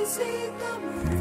ஓசை தமிழ்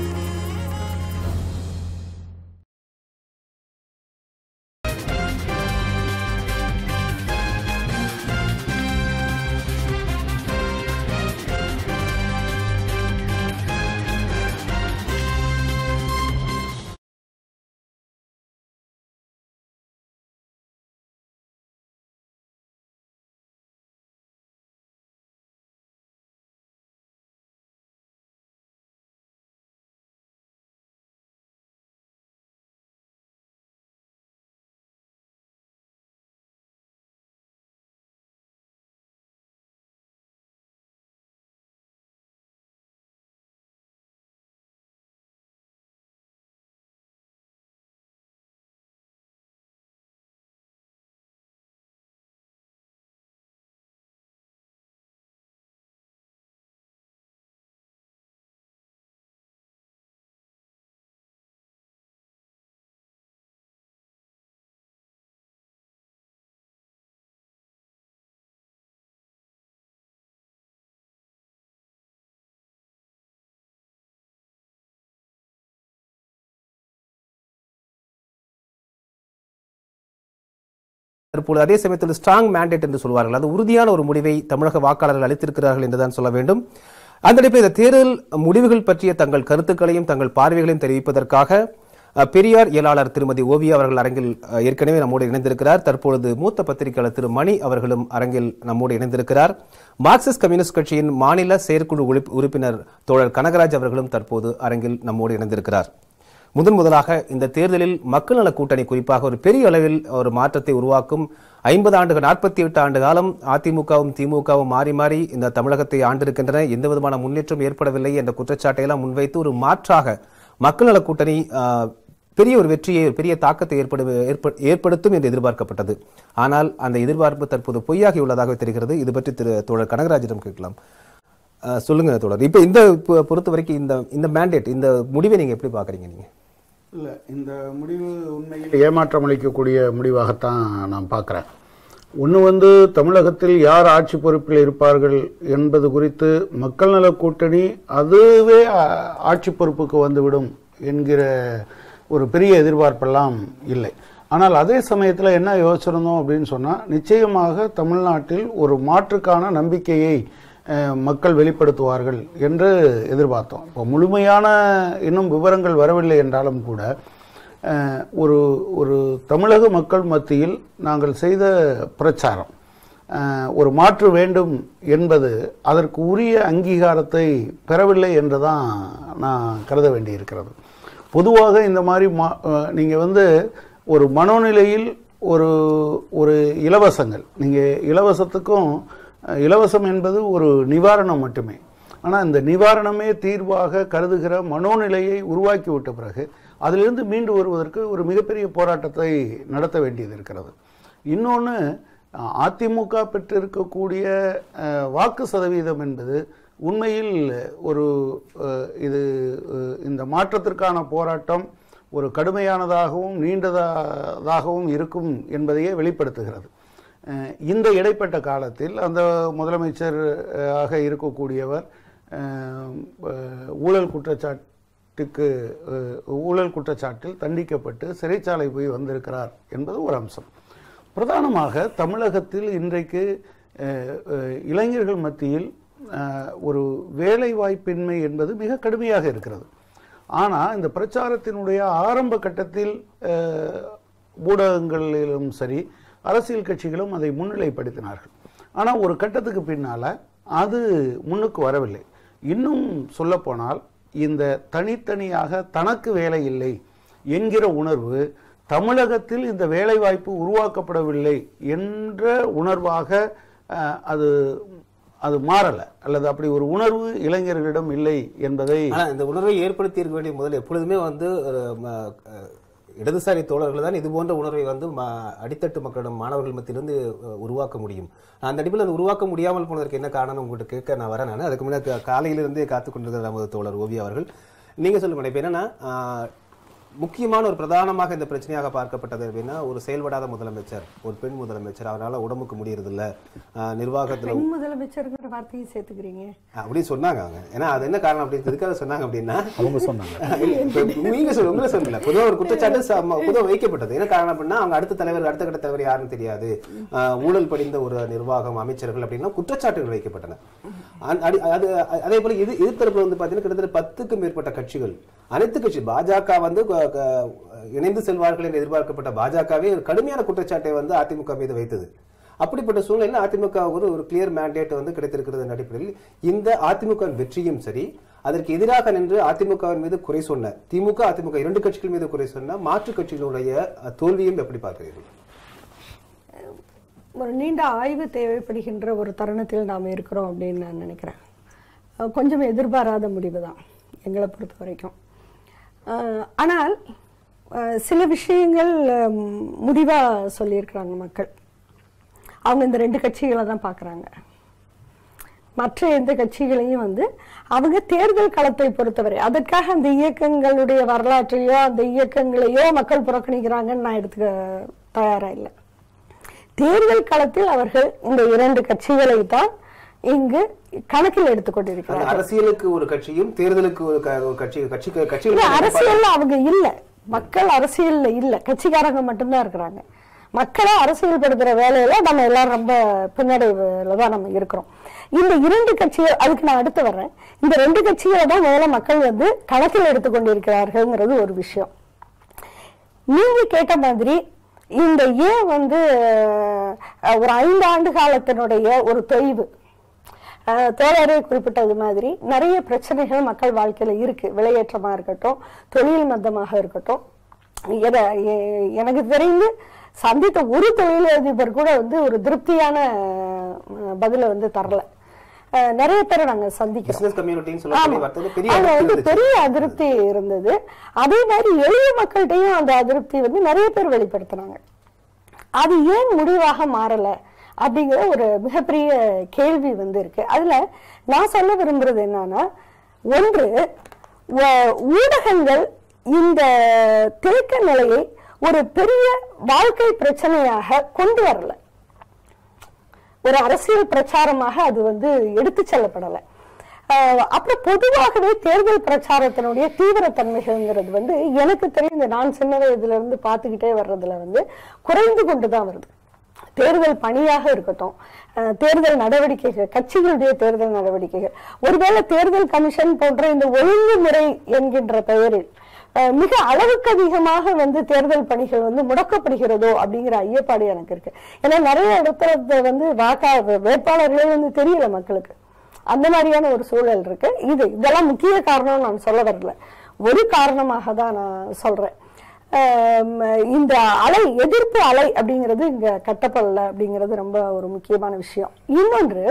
தற்போது அதே சமயத்தில் ஸ்ட்ராங் மேண்டேட் என்று சொல்வார்கள் அது உறுதியான ஒரு முடிவை தமிழக வாக்காளர்கள் அளித்திருக்கிறார்கள் என்றுதான் சொல்ல வேண்டும் அந்த அடிப்படையில் இந்த தேர்தல் முடிவுகள் பற்றிய தங்கள் கருத்துக்களையும் தங்கள் பார்வைகளையும் தெரிவிப்பதற்காக அஹ், பெரியார் இயலாளர் திருமதி ஓவியா அவர்கள் அரங்கில் அஹ், ஏற்கனவே நம்மோடு இணைந்திருக்கிறார் தற்பொழுது மூத்த பத்திரிகையாளர் திரு மணி அவர்களும் அரங்கில் நம்மோடு இணைந்திருக்கிறார் மார்க்சிஸ்ட் கம்யூனிஸ்ட் கட்சியின் மாநில செயற்குழு உறுப்பி- உறுப்பினர் தோழர் கனகராஜ் அவர்களும் தற்போது அரங்கில் நம்மோடு இணைந்திருக்கிறார் முதன் முதலாக இந்த தேர்தலில் மக்கள் நல கூட்டணி குறிப்பாக ஒரு பெரிய அளவில் ஒரு மாற்றத்தை உருவாக்கும் ஐம்பது ஆண்டுகள் நாற்பத்தி எட்டு ஆண்டு காலம் அதிமுகவும் திமுகவும் மாறி மாறி இந்த தமிழகத்தை ஆண்டிருக்கின்றன எந்த விதமான முன்னேற்றம் ஏற்படவில்லை என்ற குற்றச்சாட்டை எல்லாம் முன்வைத்து ஒரு மாற்றாக மக்கள் நல கூட்டணி ஆஹ், பெரிய ஒரு வெற்றியை ஒரு பெரிய தாக்கத்தை ஏற்படு ஏற்ப- ஏற்படுத்தும் என்று எதிர்பார்க்கப்பட்டது ஆனால் அந்த எதிர்பார்ப்பு தற்போது பொய்யாகி உள்ளதாக தெரிகிறது இது பற்றி திரு தோழர் கனகராஜிடம் கேட்கலாம் ஆஹ், சொல்லுங்க தோழர் இப்போ இந்த பொ- பொறுத்த வரைக்கும் இந்த இந்த மேண்டேட் இந்த முடிவை நீங்க எப்படி பாக்குறீங்க நீங்க இல்லை இந்த முடிவு உண்மையில் ஏமாற்றம் அளிக்கக்கூடிய முடிவாகத்தான் நான் பார்க்குறேன் ஒன்று வந்து தமிழகத்தில் யார் ஆட்சி பொறுப்பில் இருப்பார்கள் என்பது குறித்து மக்கள் நல கூட்டணி அதுவே ஆ- ஆட்சி பொறுப்புக்கு வந்துவிடும் என்கிற ஒரு பெரிய எதிர்பார்ப்பெல்லாம் இல்லை ஆனால் அதே சமயத்தில் என்ன யோசிச்சிருந்தோம் அப்படின்னு சொன்னால் நிச்சயமாக தமிழ்நாட்டில் ஒரு மாற்றுக்கான நம்பிக்கையை அஹ், மக்கள் வெளிப்படுத்துவார்கள் என்று எதிர்பார்த்தோம் இப்போ முழுமையான இன்னும் விவரங்கள் வரவில்லை என்றாலும் கூட அஹ், ஒரு ஒரு தமிழக மக்கள் மத்தியில் நாங்கள் செய்த பிரச்சாரம் அஹ், ஒரு மாற்று வேண்டும் என்பது அதற்கு உரிய அங்கீகாரத்தை பெறவில்லை என்று தான் நான் கருத வேண்டியிருக்கிறது பொதுவாக இந்த மாதிரி மா நீங்கள் வந்து ஒரு மனோநிலையில் ஒரு ஒரு இலவசங்கள் நீங்கள் இலவசத்துக்கும் அஹ், இலவசம் என்பது ஒரு நிவாரணம் மட்டுமே ஆனால் இந்த நிவாரணமே தீர்வாக கருதுகிற மனோநிலையை உருவாக்கி விட்ட பிறகு அதிலிருந்து மீண்டு வருவதற்கு ஒரு மிகப்பெரிய போராட்டத்தை நடத்த வேண்டியது இருக்கிறது இன்னொன்று அதிமுக பெற்றிருக்கக்கூடிய அஹ், வாக்கு சதவீதம் என்பது உண்மையில் ஒரு அஹ், இது அஹ், இந்த மாற்றத்திற்கான போராட்டம் ஒரு கடுமையானதாகவும் நீண்டதாகவும் இருக்கும் என்பதையே வெளிப்படுத்துகிறது அஹ், இந்த இடைப்பட்ட காலத்தில் அந்த முதலமைச்சர் அஹ், ஆக இருக்கக்கூடியவர் அஹ், அஹ், ஊழல் குற்றச்சாட்டுக்கு அஹ், ஊழல் குற்றச்சாட்டில் தண்டிக்கப்பட்டு சிறைச்சாலை போய் வந்திருக்கிறார் என்பது ஒரு அம்சம் பிரதானமாக தமிழகத்தில் இன்றைக்கு அஹ், அஹ், இளைஞர்கள் மத்தியில் அஹ், ஒரு வேலை வாய்ப்பின்மை என்பது மிக கடுமையாக இருக்கிறது ஆனால் இந்த பிரச்சாரத்தினுடைய ஆரம்ப கட்டத்தில் அஹ், ஊடகங்களிலும் சரி அரசியல் கட்சிகளும் அதை முன்னிலைப்படுத்தினார்கள் ஆனால் ஒரு கட்டத்துக்கு பின்னால் அது முன்னுக்கு வரவில்லை இன்னும் சொல்லப்போனால் இந்த தனித்தனியாக தனக்கு வேலை இல்லை என்கிற உணர்வு தமிழகத்தில் இந்த வேலைவாய்ப்பு உருவாக்கப்படவில்லை என்ற உணர்வாக அஹ், அது அது மாறலை அல்லது அப்படி ஒரு உணர்வு இளைஞர்களிடம் இல்லை என்பதை ஆனா இந்த உணர்வை ஏற்படுத்தி இருக்க வேண்டிய முதல்ல எப்பொழுதுமே வந்து ஒரு, ம, அஹ், இடதுசாரி தோழர்கள் தான் இது போன்ற உணர்வை வந்து ம- அடித்தட்டு மக்களிடம் மாணவர்கள் மத்தியிலிருந்து அஹ், உருவாக்க முடியும் அந்த அடிப்பில் அது உருவாக்க முடியாமல் போனதற்கு என்ன காரணம் உங்கள்கிட்ட கேட்க நான் வரேன் நான் அதுக்கு முன்னாடி காலையிலிருந்தே காத்து கொண்டிருக்கிற நமது தோழர் ஓவியா அவர்கள் நீங்க சொல்லுங்க மேடம். இப்ப என்னன்னா ஆஹ், முக்கியமான ஒரு பிரதானமாக இந்த பிரச்சனையாக பார்க்கப்பட்டது அப்படின்னா ஒரு செயல்படாத முதலமைச்சர் ஒரு பெண் முதலமைச்சர் அவரால உடம்புக்கு முடியறதில்ல ஆஹ் நிர்வாகத்துல பெண் முதலமைச்சருங்கிற வார்த்தையை சேர்த்துக்கிறீங்க அப்படின்னு சொன்னாங்க அவங்க ஏன்னா அது என்ன காரணம் அப்படின்னு எதுக்காக சொன்னாங்க அப்படின்னா அவங்க சொன்னாங்க இல்ல, இப்ப நீங்க சொல்ல உங்களை சொல்லல பொதுவா ஒரு குற்றச்சாட்டு ச- ம- பொதுவா வைக்கப்பட்டது என்ன காரணம் அப்படின்னா அவங்க அடுத்த தலைவர் அடுத்த கட்ட தலைவர் யாருன்னு தெரியாது ஆஹ் ஊழல் படிந்த ஒரு நிர்வாகம் அமைச்சர்கள் அப்படின்னா குற்றச்சாட்டுகள் வைக்கப்பட்டன அந்- அடி- அது அதே போல இது எதிர்த்தரப்புல வந்து பாத்தீங்கன்னா கிட்டத்தட்ட பத்துக்கும் மேற்பட்ட கட்சிகள் அனைத்து கட்சி பாஜக வந்து க- க- இணைந்து செல்வார்கள் என்று எதிர்பார்க்கப்பட்ட பாஜகவே ஒரு கடுமையான குற்றச்சாட்டை வந்து அதிமுக மீது வைத்தது அப்படிப்பட்ட சூழ்நிலையில் அதிமுக ஒரு ஒரு கிளியர் மேண்டேட் வந்து கிடைத்திருக்கிறது அடிப்படையில் இந்த அதிமுக வெற்றியும் சரி அதற்கு எதிராக நின்று அதிமுகவின் மீது குறை சொன்ன திமுக அதிமுக இரண்டு கட்சிகள் மீது குறை சொன்ன மாற்று கட்சிகளுடைய அஹ், தோல்வியும் எப்படி பார்க்கிறீர்கள் ஒரு நீண்ட ஆய்வு தேவைப்படுகின்ற ஒரு தருணத்தில் நாம் இருக்கிறோம் அப்படின்னு நான் நினைக்கிறேன் அஹ் கொஞ்சம் எதிர்பாராத முடிவு தான் எங்களை பொறுத்த வரைக்கும் அஹ் ஆனால் அஹ் சில விஷயங்கள் முடிவாக சொல்லியிருக்கிறாங்க மக்கள் அவங்க இந்த ரெண்டு கட்சிகளை தான் பார்க்குறாங்க மற்ற எந்த கட்சிகளையும் வந்து அவங்க தேர்தல் களத்தை பொறுத்தவரை அதற்காக அந்த இயக்கங்களுடைய வரலாற்றையோ அந்த இயக்கங்களையோ மக்கள் புறக்கணிக்கிறாங்கன்னு நான் எடுத்துக்க தயாரா இல்லை தேர்தல் களத்தில் அவர்கள் இந்த இரண்டு கட்சிகளை தான் இங்கு கணக்கில் அந்த எடுத்துக்கொண்டிருக்கிறார்கள் அரசியலுக்கு ஒரு கட்சியும் தேர்தலுக்கு ஒரு க- ஒரு கட்சி கட்சி இல்ல, கட்சிகள் அரசியல்ல அவங்க இல்ல மக்கள் அரசியல்ல இல்ல கட்சிக்காரங்க மட்டும்தான் இருக்கிறாங்க மக்களை அரசியல்படுத்துற வேலையில நம்ம எல்லாரும் ரொம்ப பின்னடைவுல தான் நம்ம இருக்கிறோம் இந்த இரண்டு கட்சிகள் அதுக்கு நான் அடுத்து வர்றேன் இந்த ரெண்டு கட்சிகளை தான் முதல்ல மக்கள் வந்து கணக்கில் எடுத்துக்கொண்டிருக்கிறார்கள்ங்கிறது ஒரு விஷயம் நீங்க கேட்ட மாதிரி இந்த ஏன் வந்து அஹ், ஒரு ஐந்து ஆண்டு காலத்தினுடைய ஒரு தொய்வு அஹ், தோழரே குறிப்பிட்டது மாதிரி நிறைய பிரச்சனைகள் மக்கள் வாழ்க்கையில இருக்கு விலையேற்றமா இருக்கட்டும் தொழில் மந்தமாக இருக்கட்டும் எத- எ- எனக்கு தெரிந்து சந்தித்த ஒரு தொழிலதிபர் கூட வந்து ஒரு திருப்தியான அஹ், பதிலை வந்து தரல அஹ், நிறைய பேரை நாங்க சந்திக்கிறோம் பிசினஸ் கம்யூனிட்டின்னு சொல்லக்கூடிய ஆமா. வார்த்தை பெரிய அங்க அதிருப்தி வந்து இருந்துச்சு. பெரிய அதிருப்தி இருந்தது அதே மாதிரி எளிய மக்கள்கிட்டயும் அந்த அதிருப்தி வந்து நிறைய பேர் வெளிப்படுத்தினாங்க அது ஏன் முடிவாக மாறல அப்படிங்கிற ஒரு மிகப்பெரிய கேள்வி வந்து இருக்கு அதுல நான் சொல்ல விரும்புறது என்னன்னா ஒன்று வ- ஊடகங்கள் இந்த தேக்க நிலையை ஒரு பெரிய வாழ்க்கை பிரச்சனையாக கொண்டு வரல ஒரு அரசியல் பிரச்சாரமாக அது வந்து எடுத்து செல்லப்படலை ஆஹ் அப்புறம் பொதுவாகவே தேர்தல் பிரச்சாரத்தினுடைய தீவிரத்தன்மைகள்ங்கிறது வந்து எனக்கு தெரிந்த நான் சின்ன வயதுல இருந்து பார்த்துக்கிட்டே வர்றதுல வந்து குறைந்து கொண்டு தான் வருது தேர்தல் பணியாக இருக்கட்டும் ஆஹ் தேர்தல் நடவடிக்கைகள் கட்சிகளுடைய தேர்தல் நடவடிக்கைகள் ஒருவேளை தேர்தல் கமிஷன் போன்ற இந்த ஒழுங்குமுறை என்கின்ற பெயரில் அஹ் மிக அளவுக்கு அதிகமாக வந்து தேர்தல் பணிகள் வந்து முடக்கப்படுகிறதோ அப்படிங்கிற ஐயப்பாடு எனக்கு இருக்கு ஏன்னா நிறைய இடத்துல இது வந்து வாக்கா வேட்பாளர்களே வந்து தெரியல மக்களுக்கு அந்த மாதிரியான ஒரு சூழல் இருக்கு இது இதெல்லாம் முக்கிய காரணம் நான் சொல்ல வரல ஒரு காரணமாக தான் நான் சொல்றேன் ஆம், இந்த அலை எதிர்ப்பு அலை அப்படிங்கிறது இங்க கட்டப்படல அப்படிங்கிறது ரொம்ப ஒரு முக்கியமான விஷயம் இன்னொன்று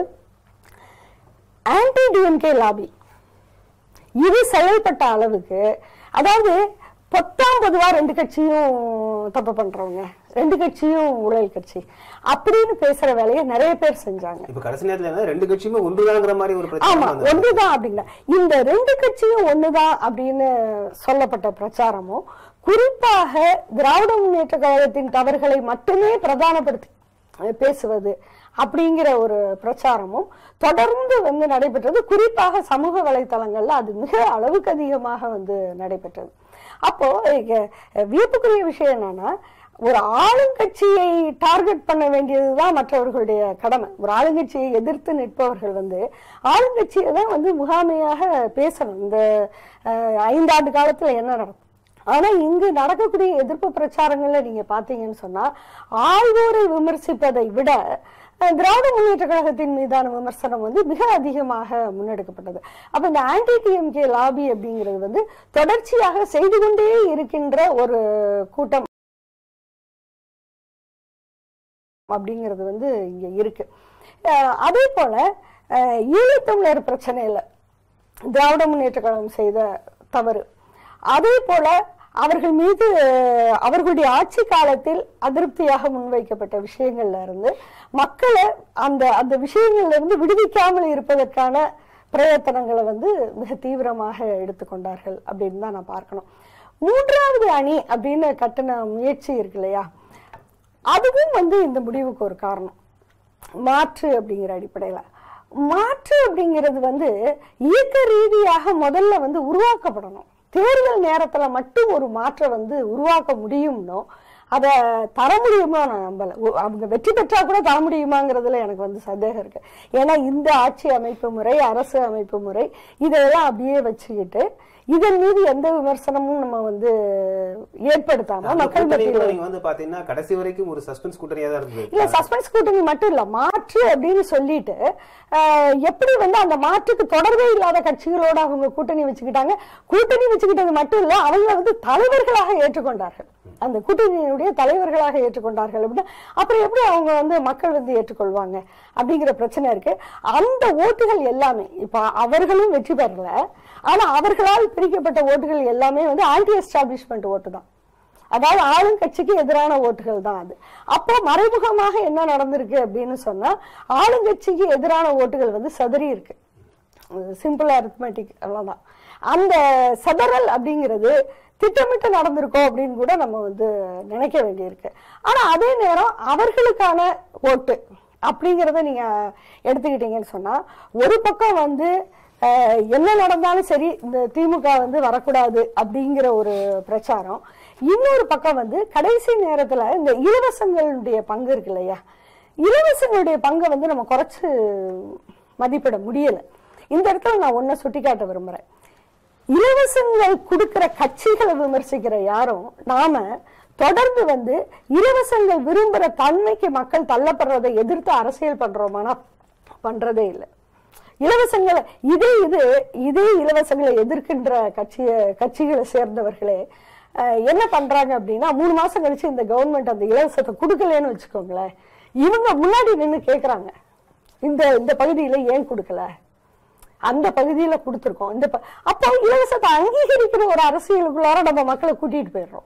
ஆன்டி டிஎம்கே லாபி இது செயல்பட்ட அளவுக்கு அதாவது பொத்தாம் பொதுவா ரெண்டு கட்சியும் தப்பு பண்றவங்க ரெண்டு கட்சியும் ஊழல் கட்சி அப்படின்னு பேசுற வேலையை நிறைய பேர் செஞ்சாங்க இப்ப கடைசி நேரத்துல என்ன, ரெண்டு கட்சியுமே ஒன்றுதாங்கிற மாதிரி ஒரு பிரச்சனை ஆமா வந்தது. ஒண்ணுதான் அப்படின்னா இந்த ரெண்டு கட்சியும் ஒண்ணுதான் அப்படின்னு சொல்லப்பட்ட பிரச்சாரமும் குறிப்பாக திராவிட முன்னேற்ற கழகத்தின் தவறுகளை மட்டுமே பிரதானப்படுத்தி அஹ், பேசுவது அப்படிங்கிற ஒரு பிரச்சாரமும் தொடர்ந்து வந்து நடைபெற்றது குறிப்பாக சமூக வலைத்தளங்கள்ல அது மிக அளவுக்கு அதிகமாக வந்து நடைபெற்றது அப்போ இங்க, அஹ், வியப்புக்குரிய விஷயம் என்னன்னா ஒரு ஆளுங்கட்சியை டார்கெட் பண்ண வேண்டியதுதான் மற்றவர்களுடைய கடமை ஒரு ஆளுங்கட்சியை எதிர்த்து நிற்பவர்கள் வந்து ஆளுங்கட்சியை தான் வந்து முகாமையாக பேசணும் இந்த அஹ், ஐந்தாண்டு காலத்துல என்ன நடக்கும் ஆனா இங்கு நடக்கக்கூடிய எதிர்ப்பு பிரச்சாரங்கள்ல நீங்க பாத்தீங்கன்னு சொன்னா ஆள்வோரை விமர்சிப்பதை விட அஹ், திராவிட முன்னேற்ற கழகத்தின் மீதான விமர்சனம் வந்து மிக அதிகமாக முன்னெடுக்கப்பட்டது அப்ப இந்த ஆன்டி டிஎம்கே லாபி அப்படிங்கிறது வந்து தொடர்ச்சியாக செய்து கொண்டே இருக்கின்ற ஒரு கூட்டம் அப்படிங்கிறது வந்து இங்க இருக்கு அஹ் அதே போல அஹ் ஈழத்தமிழர் பிரச்சனையில திராவிட முன்னேற்ற கழகம் செய்த தவறு அதே போல அவர்கள் மீது அஹ், அவர்களுடைய ஆட்சி காலத்தில் அதிருப்தியாக முன்வைக்கப்பட்ட விஷயங்கள்ல இருந்து மக்களை அந்த அந்த விஷயங்கள்ல இருந்து விடுவிக்காமல் இருப்பதற்கான பிரயத்தனங்களை வந்து மிக தீவிரமாக எடுத்துக்கொண்டார்கள் அப்படின்னு தான் நான் பார்க்கணும் மூன்றாவது அணி அப்படின்னு கட்டின முயற்சி இருக்கு இல்லையா அதுவும் வந்து இந்த முடிவுக்கு ஒரு காரணம் மாற்று அப்படிங்கிற அடிப்படையில மாற்று அப்படிங்கிறது வந்து இயக்க ரீதியாக முதல்ல வந்து உருவாக்கப்படணும் தேர்தல் நேரத்துல மட்டும் ஒரு மாற்றை வந்து உருவாக்க முடியும்னோ அதை தர முடியுமா நான் நம்பல ஒ- அவங்க வெற்றி பெற்றா கூட தர முடியுமாங்கிறதுல எனக்கு வந்து சந்தேகம் இருக்கு ஏன்னா இந்த ஆட்சி அமைப்பு முறை அரசு அமைப்பு முறை இதெல்லாம் அப்படியே வச்சுக்கிட்டு இதன் மீது எந்த விமர்சனமும் நம்ம வந்து ஏற்படுத்தாம அந்த மக்கள் கூட்டணி கூட மத்தியில் நீங்க வந்து பாத்தீங்கன்னா கடைசி வரைக்கும் ஒரு சஸ்பென்ஸ் கூட்டணியா தான் இருந்தது இல்ல சஸ்பென்ஸ் கூட்டணி மட்டும் இல்ல மாற்று அப்படின்னு சொல்லிட்டு ஆஹ், எப்படி வந்து அந்த மாற்றுக்கு தொடர்பே இல்லாத கட்சிகளோட அவங்க கூட்டணி வச்சுக்கிட்டாங்க கூட்டணி வச்சுக்கிட்டது மட்டும் இல்ல அவங்க வந்து தலைவர்களாக ஏற்றுக்கொண்டார்கள் அந்த கூட்டணியினுடைய தலைவர்களாக ஏற்றுக்கொண்டார்கள் அப்படின்னா அப்புறம் எப்படி அவங்க வந்து மக்கள் வந்து ஏற்றுக்கொள்வாங்க அப்படிங்கிற பிரச்சனை இருக்கு அந்த ஓட்டுகள் எல்லாமே இப்ப அவர்களும் வெற்றி பெறல ஆனா அவர்களால் பிரிக்கப்பட்ட ஓட்டுகள் எல்லாமே வந்து ஆன்டி எஸ்டாப்ளிஷ்மெண்ட் ஓட்டு தான் அதாவது ஆளுங்கட்சிக்கு எதிரான ஓட்டுகள் தான் அது அப்போ மறைமுகமாக என்ன நடந்திருக்கு அப்படின்னு சொன்னா ஆளுங்கட்சிக்கு எதிரான ஓட்டுகள் வந்து சதறி இருக்கு சிம்பிள் அரித்மெட்டிக் அவ்வளவுதான் அந்த சதறல் அப்படிங்கிறது திட்டமிட்டு நடந்திருக்கோம் அப்படின்னு கூட நம்ம வந்து நினைக்க வேண்டியிருக்கு ஆனா அதே நேரம் அவர்களுக்கான ஓட்டு அப்படிங்கிறத நீங்க எடுத்துக்கிட்டீங்கன்னு சொன்னா ஒரு பக்கம் வந்து அஹ், என்ன நடந்தாலும் சரி இந்த திமுக வந்து வரக்கூடாது அப்படிங்கிற ஒரு பிரச்சாரம் இன்னொரு பக்கம் வந்து கடைசி நேரத்துல இந்த இலவசங்களுடைய பங்கு இருக்கு இல்லையா இலவசங்களுடைய பங்கை வந்து நம்ம குறைச்சு மதிப்பிட முடியல இந்த இடத்துல நான் ஒன்ன சுட்டிக்காட்ட விரும்புறேன் இலவசங்கள் கொடுக்கிற கட்சிகளை விமர்சிக்கிற யாரும் நாம தொடர்ந்து வந்து இலவசங்கள் விரும்புற தன்மைக்கு மக்கள் தள்ளப்படுறதை எதிர்த்து அரசியல் பண்றோமானா பண்றதே இல்லை இலவசங்களை இதே இது இதே இலவசங்களை எதிர்க்கின்ற கட்சிய கட்சிகளை சேர்ந்தவர்களே அஹ், என்ன பண்றாங்க அப்படின்னா மூணு மாசம் கழிச்சு இந்த கவர்மெண்ட் அந்த இலவசத்தை கொடுக்கலன்னு வச்சுக்கோங்களேன் இவங்க முன்னாடி நின்னு கேக்குறாங்க இந்த இந்த பகுதியில ஏன் கொடுக்கல அந்த பகுதியில கொடுத்துருக்கோம் இந்த ப- அப்போ இலவசத்தை அங்கீகரிக்கிற ஒரு அரசியலுக்குள்ளார நம்ம மக்களை கூட்டிட்டு போயிடுறோம்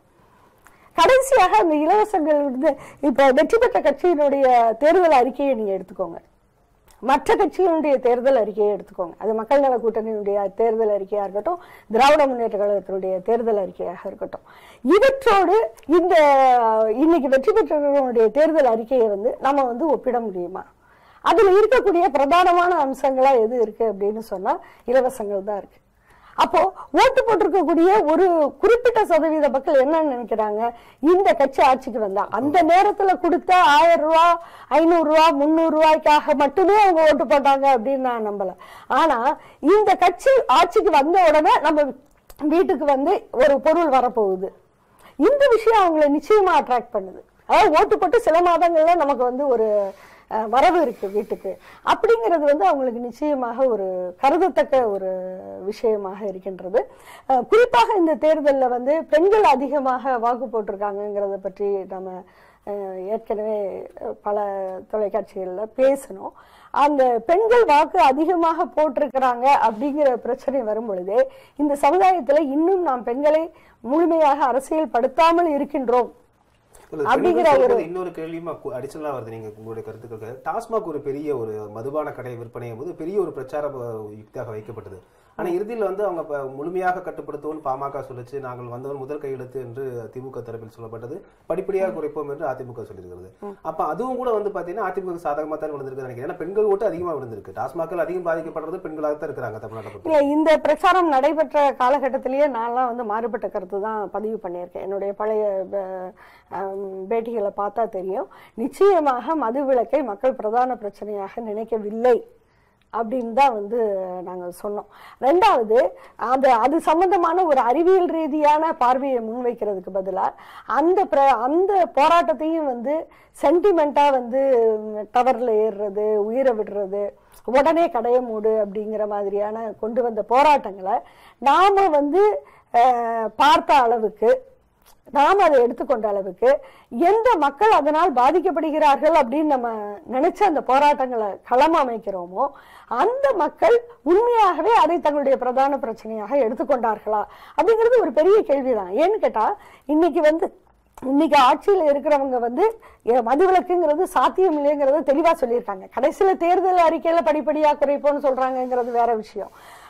கடைசியாக அந்த இலவசங்கள் வந்து இப்ப வெற்றி பெற்ற கட்சியினுடைய தேர்தல் அறிக்கையை நீங்க எடுத்துக்கோங்க மற்ற கட்சிகளுடைய தேர்தல் அறிக்கையை எடுத்துக்கோங்க அது மக்கள் நல கூட்டணியினுடைய தேர்தல் அறிக்கையா இருக்கட்டும் திராவிட முன்னேற்ற கழகத்தினுடைய தேர்தல் அறிக்கையாக இருக்கட்டும் இவற்றோடு இந்த இன்னைக்கு வெற்றி பெற்றவர்களுடைய தேர்தல் அறிக்கையை வந்து நம்ம வந்து ஒப்பிட முடியுமா அதுல இருக்கக்கூடிய பிரதானமான அம்சங்களா எது இருக்கு அப்படின்னு சொன்னா இலவசங்கள் தான் இருக்கு அப்போ ஓட்டு போட்டிருக்கக்கூடிய ஒரு குறிப்பிட்ட சதவீத மக்கள் என்ன நினைக்கிறாங்க இந்த கட்சி ஆட்சிக்கு வந்தா அந்த நேரத்துல கொடுத்த ஆயிரம் ரூபாய் ஐநூறு ரூபாய் முந்நூறு ரூபாய்க்காக மட்டுமே அவங்க ஓட்டு போட்டாங்க அப்படின்னு நான் நம்பல ஆனா இந்த கட்சி ஆட்சிக்கு வந்த உடனே நம்ம வீட்டுக்கு வந்து ஒரு பொருள் வரப்போகுது இந்த விஷயம் அவங்களை நிச்சயமா அட்ராக்ட் பண்ணுது அதாவது ஓட்டு போட்டு சில மாதங்கள்ல நமக்கு வந்து ஒரு அஹ், வரவு இருக்கு வீட்டுக்கு அப்படிங்கிறது வந்து அவங்களுக்கு நிச்சயமாக ஒரு கருதத்தக்க ஒரு விஷயமாக இருக்கின்றது அஹ், குறிப்பாக இந்த தேர்தலில் வந்து பெண்கள் அதிகமாக வாக்கு போட்டிருக்காங்கங்கிறத பற்றி நம்ம அஹ், ஏற்கனவே அஹ், பல தொலைக்காட்சிகளில் பேசணும் அந்த பெண்கள் வாக்கு அதிகமாக போட்டிருக்கிறாங்க அப்படிங்கிற பிரச்சனை வரும் பொழுதே இந்த சமுதாயத்துல இன்னும் நாம் பெண்களை முழுமையாக அரசியல் படுத்தாமல் இருக்கின்றோம் இல்ல, அப்படிங்கிற பெண்கள் ஒரு- சொல்றது இன்னொரு கேள்வியுமா அடிஷனலா வருது நீங்க உங்களுடைய கருத்துக்களுக்கு டாஸ்மாக் ஒரு பெரிய ஒரு மதுபான கடை விற்பனை போது பெரிய ஒரு பிரச்சார அஹ், யுக்தியாக வைக்கப்பட்டது ஆனா இறுதியில் வந்து அவங்க ப- முழுமையாக கட்டுப்படுத்துவோம் பாமக சொல்லுச்சு நாங்கள் வந்தவன் முதல் கையெழுத்து என்று திமுக தரப்பில் சொல்லப்பட்டது படிப்படியாக குறைப்போம் என்று அதிமுக சொல்லியிருக்கிறது அப்ப அதுவும் கூட வந்து பாத்தீங்கன்னா அதிமுக சாதகமா தான் விழுந்திருக்கு நினைக்கிறேன் ஏன்னா பெண்கள் ஓட்டு அதிகமா விழுந்திருக்கு டாஸ்மாக்கள் அதிகம் பாதிக்கப்படுறது பெண்களாக தான் இருக்கிறாங்க தமிழ்நாட்டை பொறுத்த இல்ல இந்த பிரச்சாரம் நடைபெற்ற காலகட்டத்திலேயே நான்லாம் வந்து மாறுபட்ட கருத்து தான் பதிவு பண்ணியிருக்கேன் என்னுடைய பழைய ப- ஆம், பேட்டிகளை பார்த்தா தெரியும் நிச்சயமாக மது விலக்கை மக்கள் பிரதான பிரச்சனையாக நினைக்கவில்லை அப்படின்னு தான் வந்து நாங்கள் சொன்னோம் ரெண்டாவது அது அது சம்பந்தமான ஒரு அறிவியல் ரீதியான பார்வையை முன்வைக்கிறதுக்கு பதிலாக அந்த பிர அந்த போராட்டத்தையும் வந்து சென்டிமெண்ட்டாக வந்து டவரில் ஏறுறது உயிரை விடுறது உடனே கடைய மூடு அப்படிங்கிற மாதிரியான கொண்டு வந்த போராட்டங்களை நாம வந்து அஹ், பார்த்த அளவுக்கு நாம் அதை எடுத்துக்கொண்ட அளவுக்கு எந்த மக்கள் அதனால் பாதிக்கப்படுகிறார்கள் அப்படின்னு நம்ம நினைச்ச அந்த போராட்டங்களை களம் அமைக்கிறோமோ அந்த மக்கள் உண்மையாகவே அதை தங்களுடைய பிரதான பிரச்சனையாக எடுத்துக்கொண்டார்களா அப்படிங்கிறது ஒரு பெரிய கேள்விதான் ஏன்னு கேட்டா இன்னைக்கு வந்து இன்னைக்கு ஆட்சியில் இருக்கிறவங்க வந்து எ, மதுவிலக்குங்கிறது சாத்தியம் இல்லைங்கிறத தெளிவா சொல்லியிருக்காங்க கடைசியில தேர்தல் அறிக்கையில படிப்படியா குறைப்போம்னு சொல்றாங்கங்கிறது வேற விஷயம்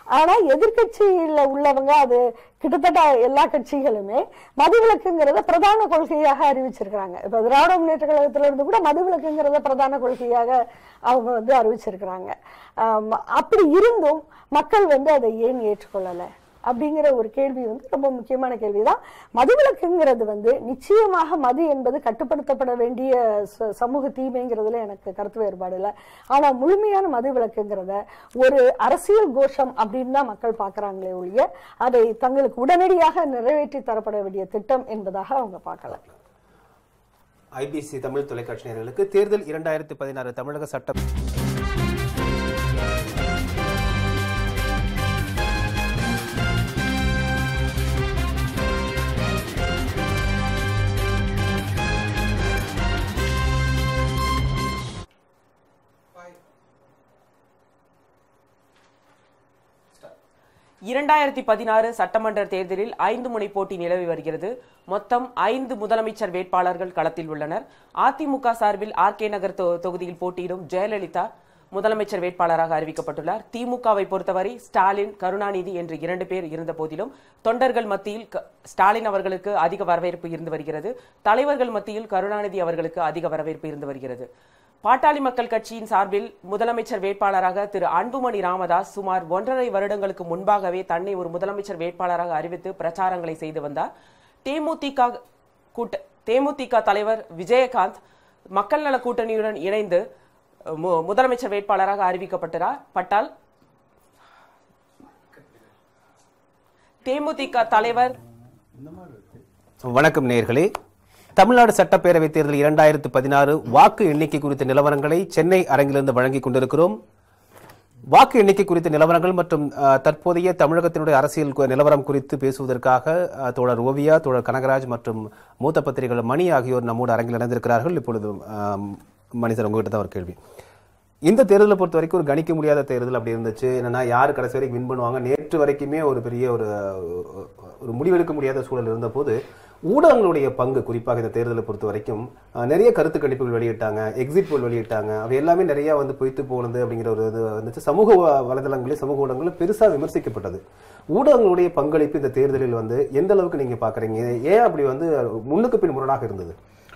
ஆனா எதிர்க்கட்சியில உள்ளவங்க அது கிட்டத்தட்ட எல்லா கட்சிகளுமே மதுவிலக்குங்கிறத பிரதான கொள்கையாக அறிவிச்சிருக்கிறாங்க இப்ப திராவிட முன்னேற்ற கழகத்துல இருந்து கூட மதுவிலக்குங்கிறத பிரதான கொள்கையாக அவங்க வந்து அறிவிச்சிருக்கிறாங்க ஆம், அப்படி இருந்தும் மக்கள் வந்து அதை ஏன் ஏற்றுக்கொள்ளல அப்படிங்கிற ஒரு கேள்வி வந்து ரொம்ப முக்கியமான கேள்விதான் மதுவிலக்குங்கிறது வந்து நிச்சயமாக மது என்பது கட்டுப்படுத்தப்பட வேண்டிய ச- சமூக தீமைங்கிறதுல எனக்கு கருத்து வேறுபாடு இல்லை ஆனா முழுமையான மதுவிலக்குங்கிறத ஒரு அரசியல் கோஷம் அப்படின்னு தான் மக்கள் பார்க்கறாங்களே ஒழிய அதை தங்களுக்கு உடனடியாக நிறைவேற்றி தரப்பட வேண்டிய திட்டம் என்பதாக அவங்க பார்க்கல ஐபிசி தமிழ் தொலைக்காட்சி நேயர்களுக்கு தேர்தல் இரண்டாயிரத்தி பதினாறு தமிழக சட்டம் இரண்டாயிரத்தி பதினாறு சட்டமன்ற தேர்தலில் ஐந்து முனை போட்டி நிலவி வருகிறது மொத்தம் ஐந்து முதலமைச்சர் வேட்பாளர்கள் களத்தில் உள்ளனர் அதிமுக சார்பில் ஆர் கே நகர் தொ- தொகுதியில் போட்டியிடும் ஜெயலலிதா முதலமைச்சர் வேட்பாளராக அறிவிக்கப்பட்டுள்ளார் திமுகவை பொறுத்தவரை ஸ்டாலின் கருணாநிதி என்று இரண்டு பேர் இருந்த போதிலும் தொண்டர்கள் மத்தியில் க- ஸ்டாலின் அவர்களுக்கு அதிக வரவேற்பு இருந்து வருகிறது தலைவர்கள் மத்தியில் கருணாநிதி அவர்களுக்கு அதிக வரவேற்பு இருந்து வருகிறது பாட்டாளி மக்கள் கட்சியின் சார்பில் முதலமைச்சர் வேட்பாளராக திரு அன்புமணி ராமதாஸ் சுமார் ஒன்றரை வருடங்களுக்கு முன்பாகவே தன்னை ஒரு முதலமைச்சர் வேட்பாளராக அறிவித்து பிரச்சாரங்களை செய்து வந்தார் தேமுதிக கூட்ட தேமுதிக தலைவர் விஜயகாந்த் மக்கள் நல கூட்டணியுடன் இணைந்து மு- முதலமைச்சர் வேட்பாளராக அறிவிக்கப்பட்டார் பட்டால் தேமுதிக தலைவர் வணக்கம் நேயர்களே தமிழ்நாடு சட்டப்பேரவைத் தேர்தல் இரண்டாயிரத்து பதினாறு வாக்கு எண்ணிக்கை குறித்த நிலவரங்களை சென்னை அரங்கிலிருந்து வழங்கிக் கொண்டிருக்கிறோம் வாக்கு எண்ணிக்கை குறித்த நிலவரங்கள் மற்றும் அஹ், தற்போதைய தமிழகத்தினுடைய அரசியல் கு- நிலவரம் குறித்து பேசுவதற்காக அஹ், தோழர் ஓவியா தோழர் கனகராஜ் மற்றும் மூத்த பத்திரிகையாளர் மணி ஆகியோர் நம்மோடு அரங்கில் இணைந்திருக்கிறார்கள் இப்பொழுது அஹ், மணி சார் உங்ககிட்ட தான் ஒரு கேள்வி இந்த தேர்தலை பொறுத்த வரைக்கும் ஒரு கணிக்க முடியாத தேர்தல் அப்படி இருந்துச்சு என்னன்னா யார் கடைசி வரைக்கும் வின் பண்ணுவாங்க நேற்று வரைக்குமே ஒரு பெரிய ஒரு ஒரு முடிவெடுக்க முடியாத சூழல் இருந்தபோது ஊடகங்களுடைய பங்கு குறிப்பாக இந்த தேர்தலை பொறுத்த வரைக்கும் அஹ், நிறைய கருத்து கணிப்புகள் வெளியிட்டாங்க எக்ஸிட் போல் வெளியிட்டாங்க அவை எல்லாமே நிறைய வந்து பொய்த்து போனது அப்படிங்கிற ஒரு இது வந்துச்சு சமூக வ- வலைதளங்களில் சமூக ஊடகங்களில் பெருசா விமர்சிக்கப்பட்டது ஊடகங்களுடைய பங்களிப்பு இந்த தேர்தலில் வந்து எந்த அளவுக்கு நீங்க பாக்குறீங்க ஏன் அப்படி வந்து முன்னுக்கு பின் முரணாக இருந்தது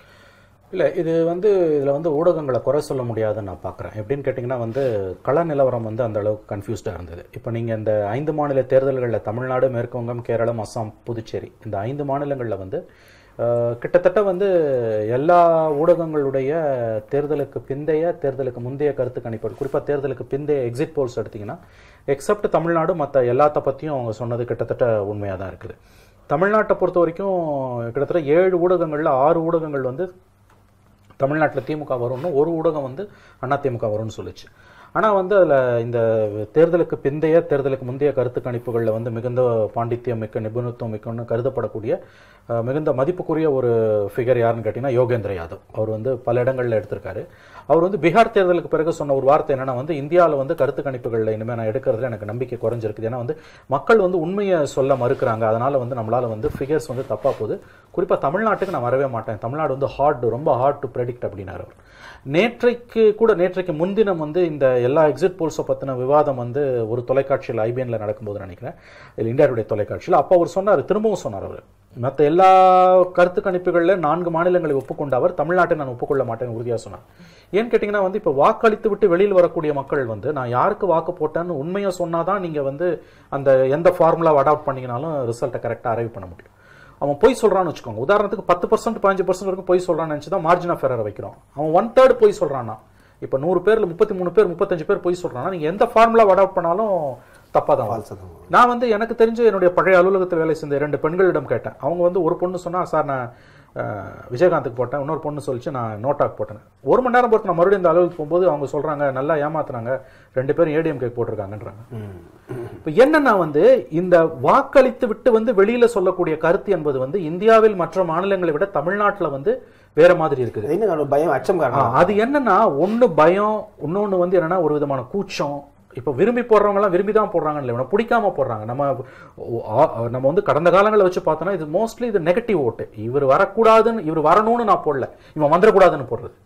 இல்லை இது வந்து இதில் வந்து ஊடகங்களை குறை சொல்ல முடியாதுன்னு நான் பார்க்குறேன் எப்படின்னு கேட்டிங்கன்னா வந்து கள நிலவரம் வந்து அந்த அளவுக்கு கன்ஃபியூஸ்டாக இருந்தது இப்போ நீங்கள் இந்த ஐந்து மாநில தேர்தல்களில் தமிழ்நாடு மேற்கு வங்கம் கேரளம் அஸ்ஸாம் புதுச்சேரி இந்த ஐந்து மாநிலங்களில் வந்து அஹ், கிட்டத்தட்ட வந்து எல்லா ஊடகங்களுடைய தேர்தலுக்கு பிந்தைய தேர்தலுக்கு முந்தைய கருத்து கணிப்பு குறிப்பாக தேர்தலுக்கு பிந்தைய எக்ஸிட் போல்ஸ் எடுத்திங்கன்னா எக்ஸப்ட் தமிழ்நாடு மற்ற எல்லாத்த பற்றியும் அவங்க சொன்னது கிட்டத்தட்ட உண்மையாக தான் இருக்குது தமிழ்நாட்டை பொறுத்த வரைக்கும் கிட்டத்தட்ட ஏழு ஊடகங்களில் ஆறு ஊடகங்கள் வந்து தமிழ்நாட்டில் திமுக வரும்னு ஒரு ஊடகம் வந்து அதிமுக வரும்னு சொல்லுச்சு ஆனால் வந்து அதில் இந்த தேர்தலுக்கு பிந்தைய தேர்தலுக்கு முந்தைய கருத்து கணிப்புகளில் வந்து மிகுந்த பாண்டித்யம் மிக்க நிபுணத்துவம் மிக்கன்னு கருதப்படக்கூடிய அஹ், மிகுந்த மதிப்புக்குரிய ஒரு ஃபிகர் யாருன்னு கேட்டிங்கன்னா யோகேந்திர யாதவ் அவர் வந்து பல இடங்களில் எடுத்திருக்காரு அவர் வந்து பீகார் தேர்தலுக்கு பிறகு சொன்ன ஒரு வார்த்தை என்னன்னா வந்து இந்தியாவில் வந்து கருத்து கணிப்புகளில் இனிமேல் நான் எடுக்கிறதுல எனக்கு நம்பிக்கை குறைஞ்சிருக்குது ஏன்னா வந்து மக்கள் வந்து உண்மையை சொல்ல மறுக்கிறாங்க அதனால வந்து நம்மளால வந்து ஃபிகர்ஸ் வந்து தப்பா போகுது குறிப்பாக தமிழ்நாட்டுக்கு நான் வரவே மாட்டேன் தமிழ்நாடு வந்து ஹார்ட் ரொம்ப ஹார்ட் டு ப்ரெடிக்ட் அப்படின்னாரு அவர் நேற்றைக்கு கூட நேற்றைக்கு முன்தினம் வந்து இந்த எல்லா எக்ஸிட் போல்ஸை பற்றின விவாதம் வந்து ஒரு தொலைக்காட்சியில் ஐபிஎன்ல நடக்கும்போது நினைக்கிறேன் இது இந்தியாவுடைய தொலைக்காட்சியில் அப்போ அவர் சொன்னார் திரும்பவும் சொன்னார் அவர் மற்ற எல்லா கருத்து கணிப்புகளில் நான்கு மாநிலங்களை ஒப்புக்கொண்ட அவர் தமிழ்நாட்டை நான் ஒப்புக்கொள்ள மாட்டேன்னு உறுதியாக சொன்னார் ஏன்னு கேட்டிங்கன்னா வந்து இப்போ வாக்களித்து விட்டு வெளியில் வரக்கூடிய மக்கள் வந்து நான் யாருக்கு வாக்கு போட்டேன்னு உண்மையை சொன்னாதான் நீங்கள் வந்து அந்த எந்த ஃபார்முலாவை அடாப்ட் பண்ணீங்கனாலும் ரிசல்ட்டை கரெக்டாக அரைவ் பண்ண முடியும் அவன் பொய் சொல்றான்னு வச்சுக்கோங்க உதாரணத்துக்கு பத்து பர்சன்ட் பதினஞ்சு பர்சன்ட் வரைக்கும் பொய் சொல்றான்னு நினச்சி தான் மார்ஜின் ஆஃப் எரர் வைக்கிறோம் அவன் ஒன் தேர்ட் பொய் சொல்றான்னா இப்போ நூறு பேர்ல முப்பத்தி மூணு பேர் முப்பத்தஞ்சு பேர் பொய் சொல்றான்னா நீங்க எந்த ஃபார்முலா அடாப்ட் பண்ணாலும் தப்பா தான் வரும். நான் வந்து எனக்கு தெரிஞ்சு என்னுடைய பழைய அலுவலகத்தில் வேலை செஞ்ச இரண்டு பெண்களிடம் கேட்டேன் அவங்க வந்து ஒரு பொண்ணு சொன்னா சார் நான் அஹ், விஜயகாந்துக்கு போட்டேன் இன்னொரு பொண்ணு சொல்லிச்சு நான் நோட்டாக் போட்டேன் ஒரு மணி நேரம் பொறுத்து நான் மறுபடியும் இந்த அலுவலகத்துக்கு போகும்போது அவங்க சொல்றாங்க நல்லா ஏமாத்துறாங்க ரெண்டு பேரும் ஏடிஎம் கேக் போட்டிருக்காங்கன்றாங்க இப்போ என்னன்னா வந்து இந்த வாக்களித்து விட்டு வந்து வெளியில சொல்லக்கூடிய கருத்து என்பது வந்து இந்தியாவில் மற்ற மாநிலங்களை விட தமிழ்நாட்டுல வந்து வேற மாதிரி இருக்குது என்ன காரணம்? பயம் அச்சம் ஆ, காரணம் அது என்னன்னா ஒண்ணு பயம் இன்னொன்னு வந்து என்னன்னா ஒரு விதமான கூச்சம் இப்போ விரும்பி போடுறவங்க எல்லாம் விரும்பி தான் போடுறாங்கன்னு இல்லை இவனை பிடிக்காம போடுறாங்க நம்ம ஓ- ஆ- நம்ம வந்து கடந்த காலங்களில் வச்சு பார்த்தோம்னா இது மோஸ்ட்லி இது நெகட்டிவ் ஓட்டு இவர் வரக்கூடாதுன்னு இவர் வரணும்னு நான் போடல இவன் வந்துடக்கூடாதுன்னு போடுறது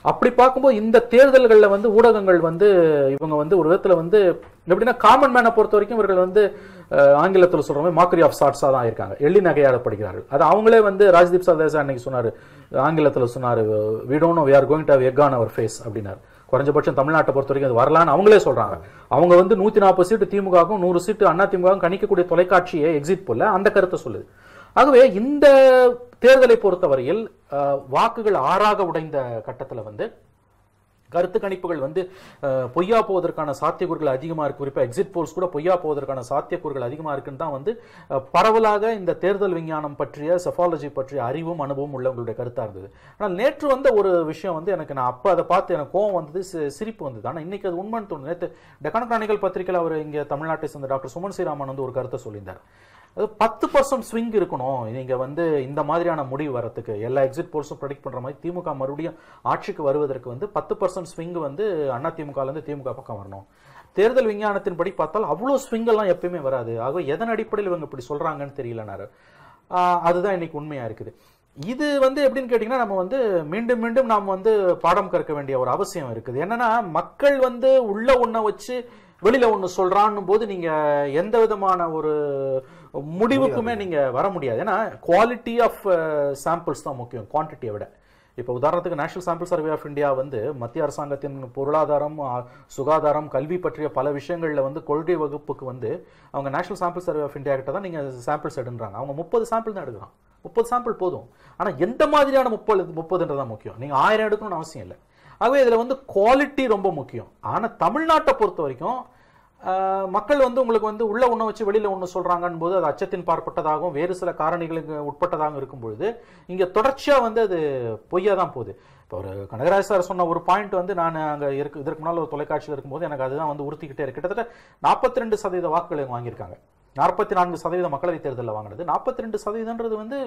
அப்படி பார்க்கும்போது இந்த தேர்தல்கள்ல வந்து ஊடகங்கள் வந்து இவங்க வந்து ஒரு விதத்துல வந்து எப்படின்னா காமன் மேனை பொறுத்த வரைக்கும் இவர்கள் வந்து அஹ், ஆங்கிலத்துல சொல்ற மாதிரி மாக்கரி ஆஃப் சாட்ஸா தான் இருக்காங்க எள்ளி நகையாடப்படுகிறார்கள் அது அவங்களே வந்து ராஜ்தீப் சர்தேசா அன்னைக்கு சொன்னாரு ஆங்கிலத்துல சொன்னாரு we don't know we are going to have egg on our face அப்படின்னாரு குறைஞ்சபட்சம் தமிழ்நாட்டை பொறுத்த வரைக்கும் அது வரலான்னு அவங்களே சொல்றாங்க அவங்க வந்து நூத்தி நாற்பது சீட்டு திமுகவும் நூறு சீட்டு அண்ணா திமுகவும் கணிக்கக்கூடிய தொலைக்காட்சியை எக்ஸிட் போல அந்த கருத்தை சொல்லுது ஆகவே இந்த தேர்தலை பொறுத்தவரையில் அஹ், வாக்குகள் ஆறாக உடைந்த கட்டத்துல வந்து கருத்து கணிப்புகள் வந்து அஹ், பொய்யா போவதற்கான சாத்தியக்கூறுகள் அதிகமா இருக்கு குறிப்பா எக்ஸிட் போல்ஸ் கூட பொய்யா போவதற்கான சாத்தியக்கூறுகள் அதிகமா இருக்குன்னு தான் வந்து அஹ், பரவலாக இந்த தேர்தல் விஞ்ஞானம் பற்றிய செஃபாலஜி பற்றிய அறிவும் அனுபவம் உள்ளவங்களுடைய கருத்தா இருந்தது ஆனால் நேற்று வந்த ஒரு விஷயம் வந்து எனக்கு நான் அப்ப அதை பார்த்து எனக்கு கோவம் வந்தது சி- சிரிப்பு வந்தது ஆனா இன்னைக்கு அது உண்மைன்னு தோணுது நேற்று டெக்கான கிரானிக்கல் பத்திரிகையில் அவர் இங்க தமிழ்நாட்டை சேர்ந்த டாக்டர் சுமன் ஸ்ரீராமன் வந்து ஒரு கருத்தை சொல்லியிருந்தார் அது பத்து பர்சன்ட் ஸ்விங் இருக்கணும் நீங்க வந்து இந்த மாதிரியான முடிவு வரத்துக்கு எல்லா எக்ஸிட் போல்ஸும் ப்ரெடிக்ட் பண்ற மாதிரி திமுக மறுபடியும் ஆட்சிக்கு வருவதற்கு வந்து பத்து பர்சன்ட் ஸ்விங் வந்து அண்ணா திமுக இருந்து திமுக பக்கம் வரணும் தேர்தல் விஞ்ஞானத்தின்படி பார்த்தால் அவ்வளோ ஸ்விங் எல்லாம் எப்பயுமே வராது ஆகவே எதன் அடிப்படையில் இவங்க இப்படி சொல்றாங்கன்னு தெரியலனாரு ஆஹ் அதுதான் இன்னைக்கு உண்மையா இருக்குது இது வந்து எப்படின்னு கேட்டிங்கன்னா நம்ம வந்து மீண்டும் மீண்டும் நாம் வந்து பாடம் கற்க வேண்டிய ஒரு அவசியம் இருக்குது என்னன்னா மக்கள் வந்து உள்ள ஒண்ண வச்சு வெளியில ஒண்ணு சொல்றான்னும் போது நீங்க எந்த விதமான ஒரு முடிவுக்குமே நீங்க வர முடியாது ஏன்னா குவாலிட்டி ஆஃப் சாம்பிள்ஸ் தான் முக்கியம் குவான்டிட்டியை விட இப்போ உதாரணத்துக்கு national sample survey of India வந்து மத்திய அரசாங்கத்தின் பொருளாதாரம் ஆ, சுகாதாரம் கல்வி பற்றிய பல விஷயங்கள்ல வந்து கொள்கை வகுப்புக்கு வந்து அவங்க national sample survey of India கிட்ட தான் நீங்க சாம்பிள்ஸ் எடுன்றாங்க அவங்க முப்பது சாம்பிள் தான் எடுக்கிறான் முப்பது சாம்பிள் போதும் ஆனா எந்த மாதிரியான முப்பது முப்பதுன்றதான் முக்கியம் நீங்க ஆயிரம் எடுக்கணும்னு அவசியம் இல்லை ஆகவே இதுல வந்து குவாலிட்டி ரொம்ப முக்கியம் ஆனா தமிழ்நாட்டை பொறுத்த வரைக்கும் ஆஹ், மக்கள் வந்து உங்களுக்கு வந்து உள்ள ஒண்ணு வச்சு வெளியில ஒண்ணு சொல்றாங்கன்னு போது அது அச்சத்தின் பார்ப்பட்டதாகவும் வேறு சில காரணிகளுக்கு உட்பட்டதாகவும் இருக்கும் பொழுது இங்க தொடர்ச்சியா வந்து அது பொய்யா தான் போகுது இப்போ ஒரு கனகராஜ் சார் சொன்ன ஒரு பாயிண்ட் வந்து நான் அங்க இருக்கு இதற்கு முன்னால் ஒரு தொலைக்காட்சியில் இருக்கும்போது எனக்கு அதுதான் வந்து உறுத்திக்கிட்டே இருக்கு கிட்டத்தட்ட நாற்பத்தி ரெண்டு சதவீத வாக்குகளை இவங்க வாங்கியிருக்காங்க நாற்பத்தி நான்கு சதவீத மக்களவைத் தேர்தலில் வாங்கினது நாற்பத்தி ரெண்டு சதவீதம்ன்றது வந்து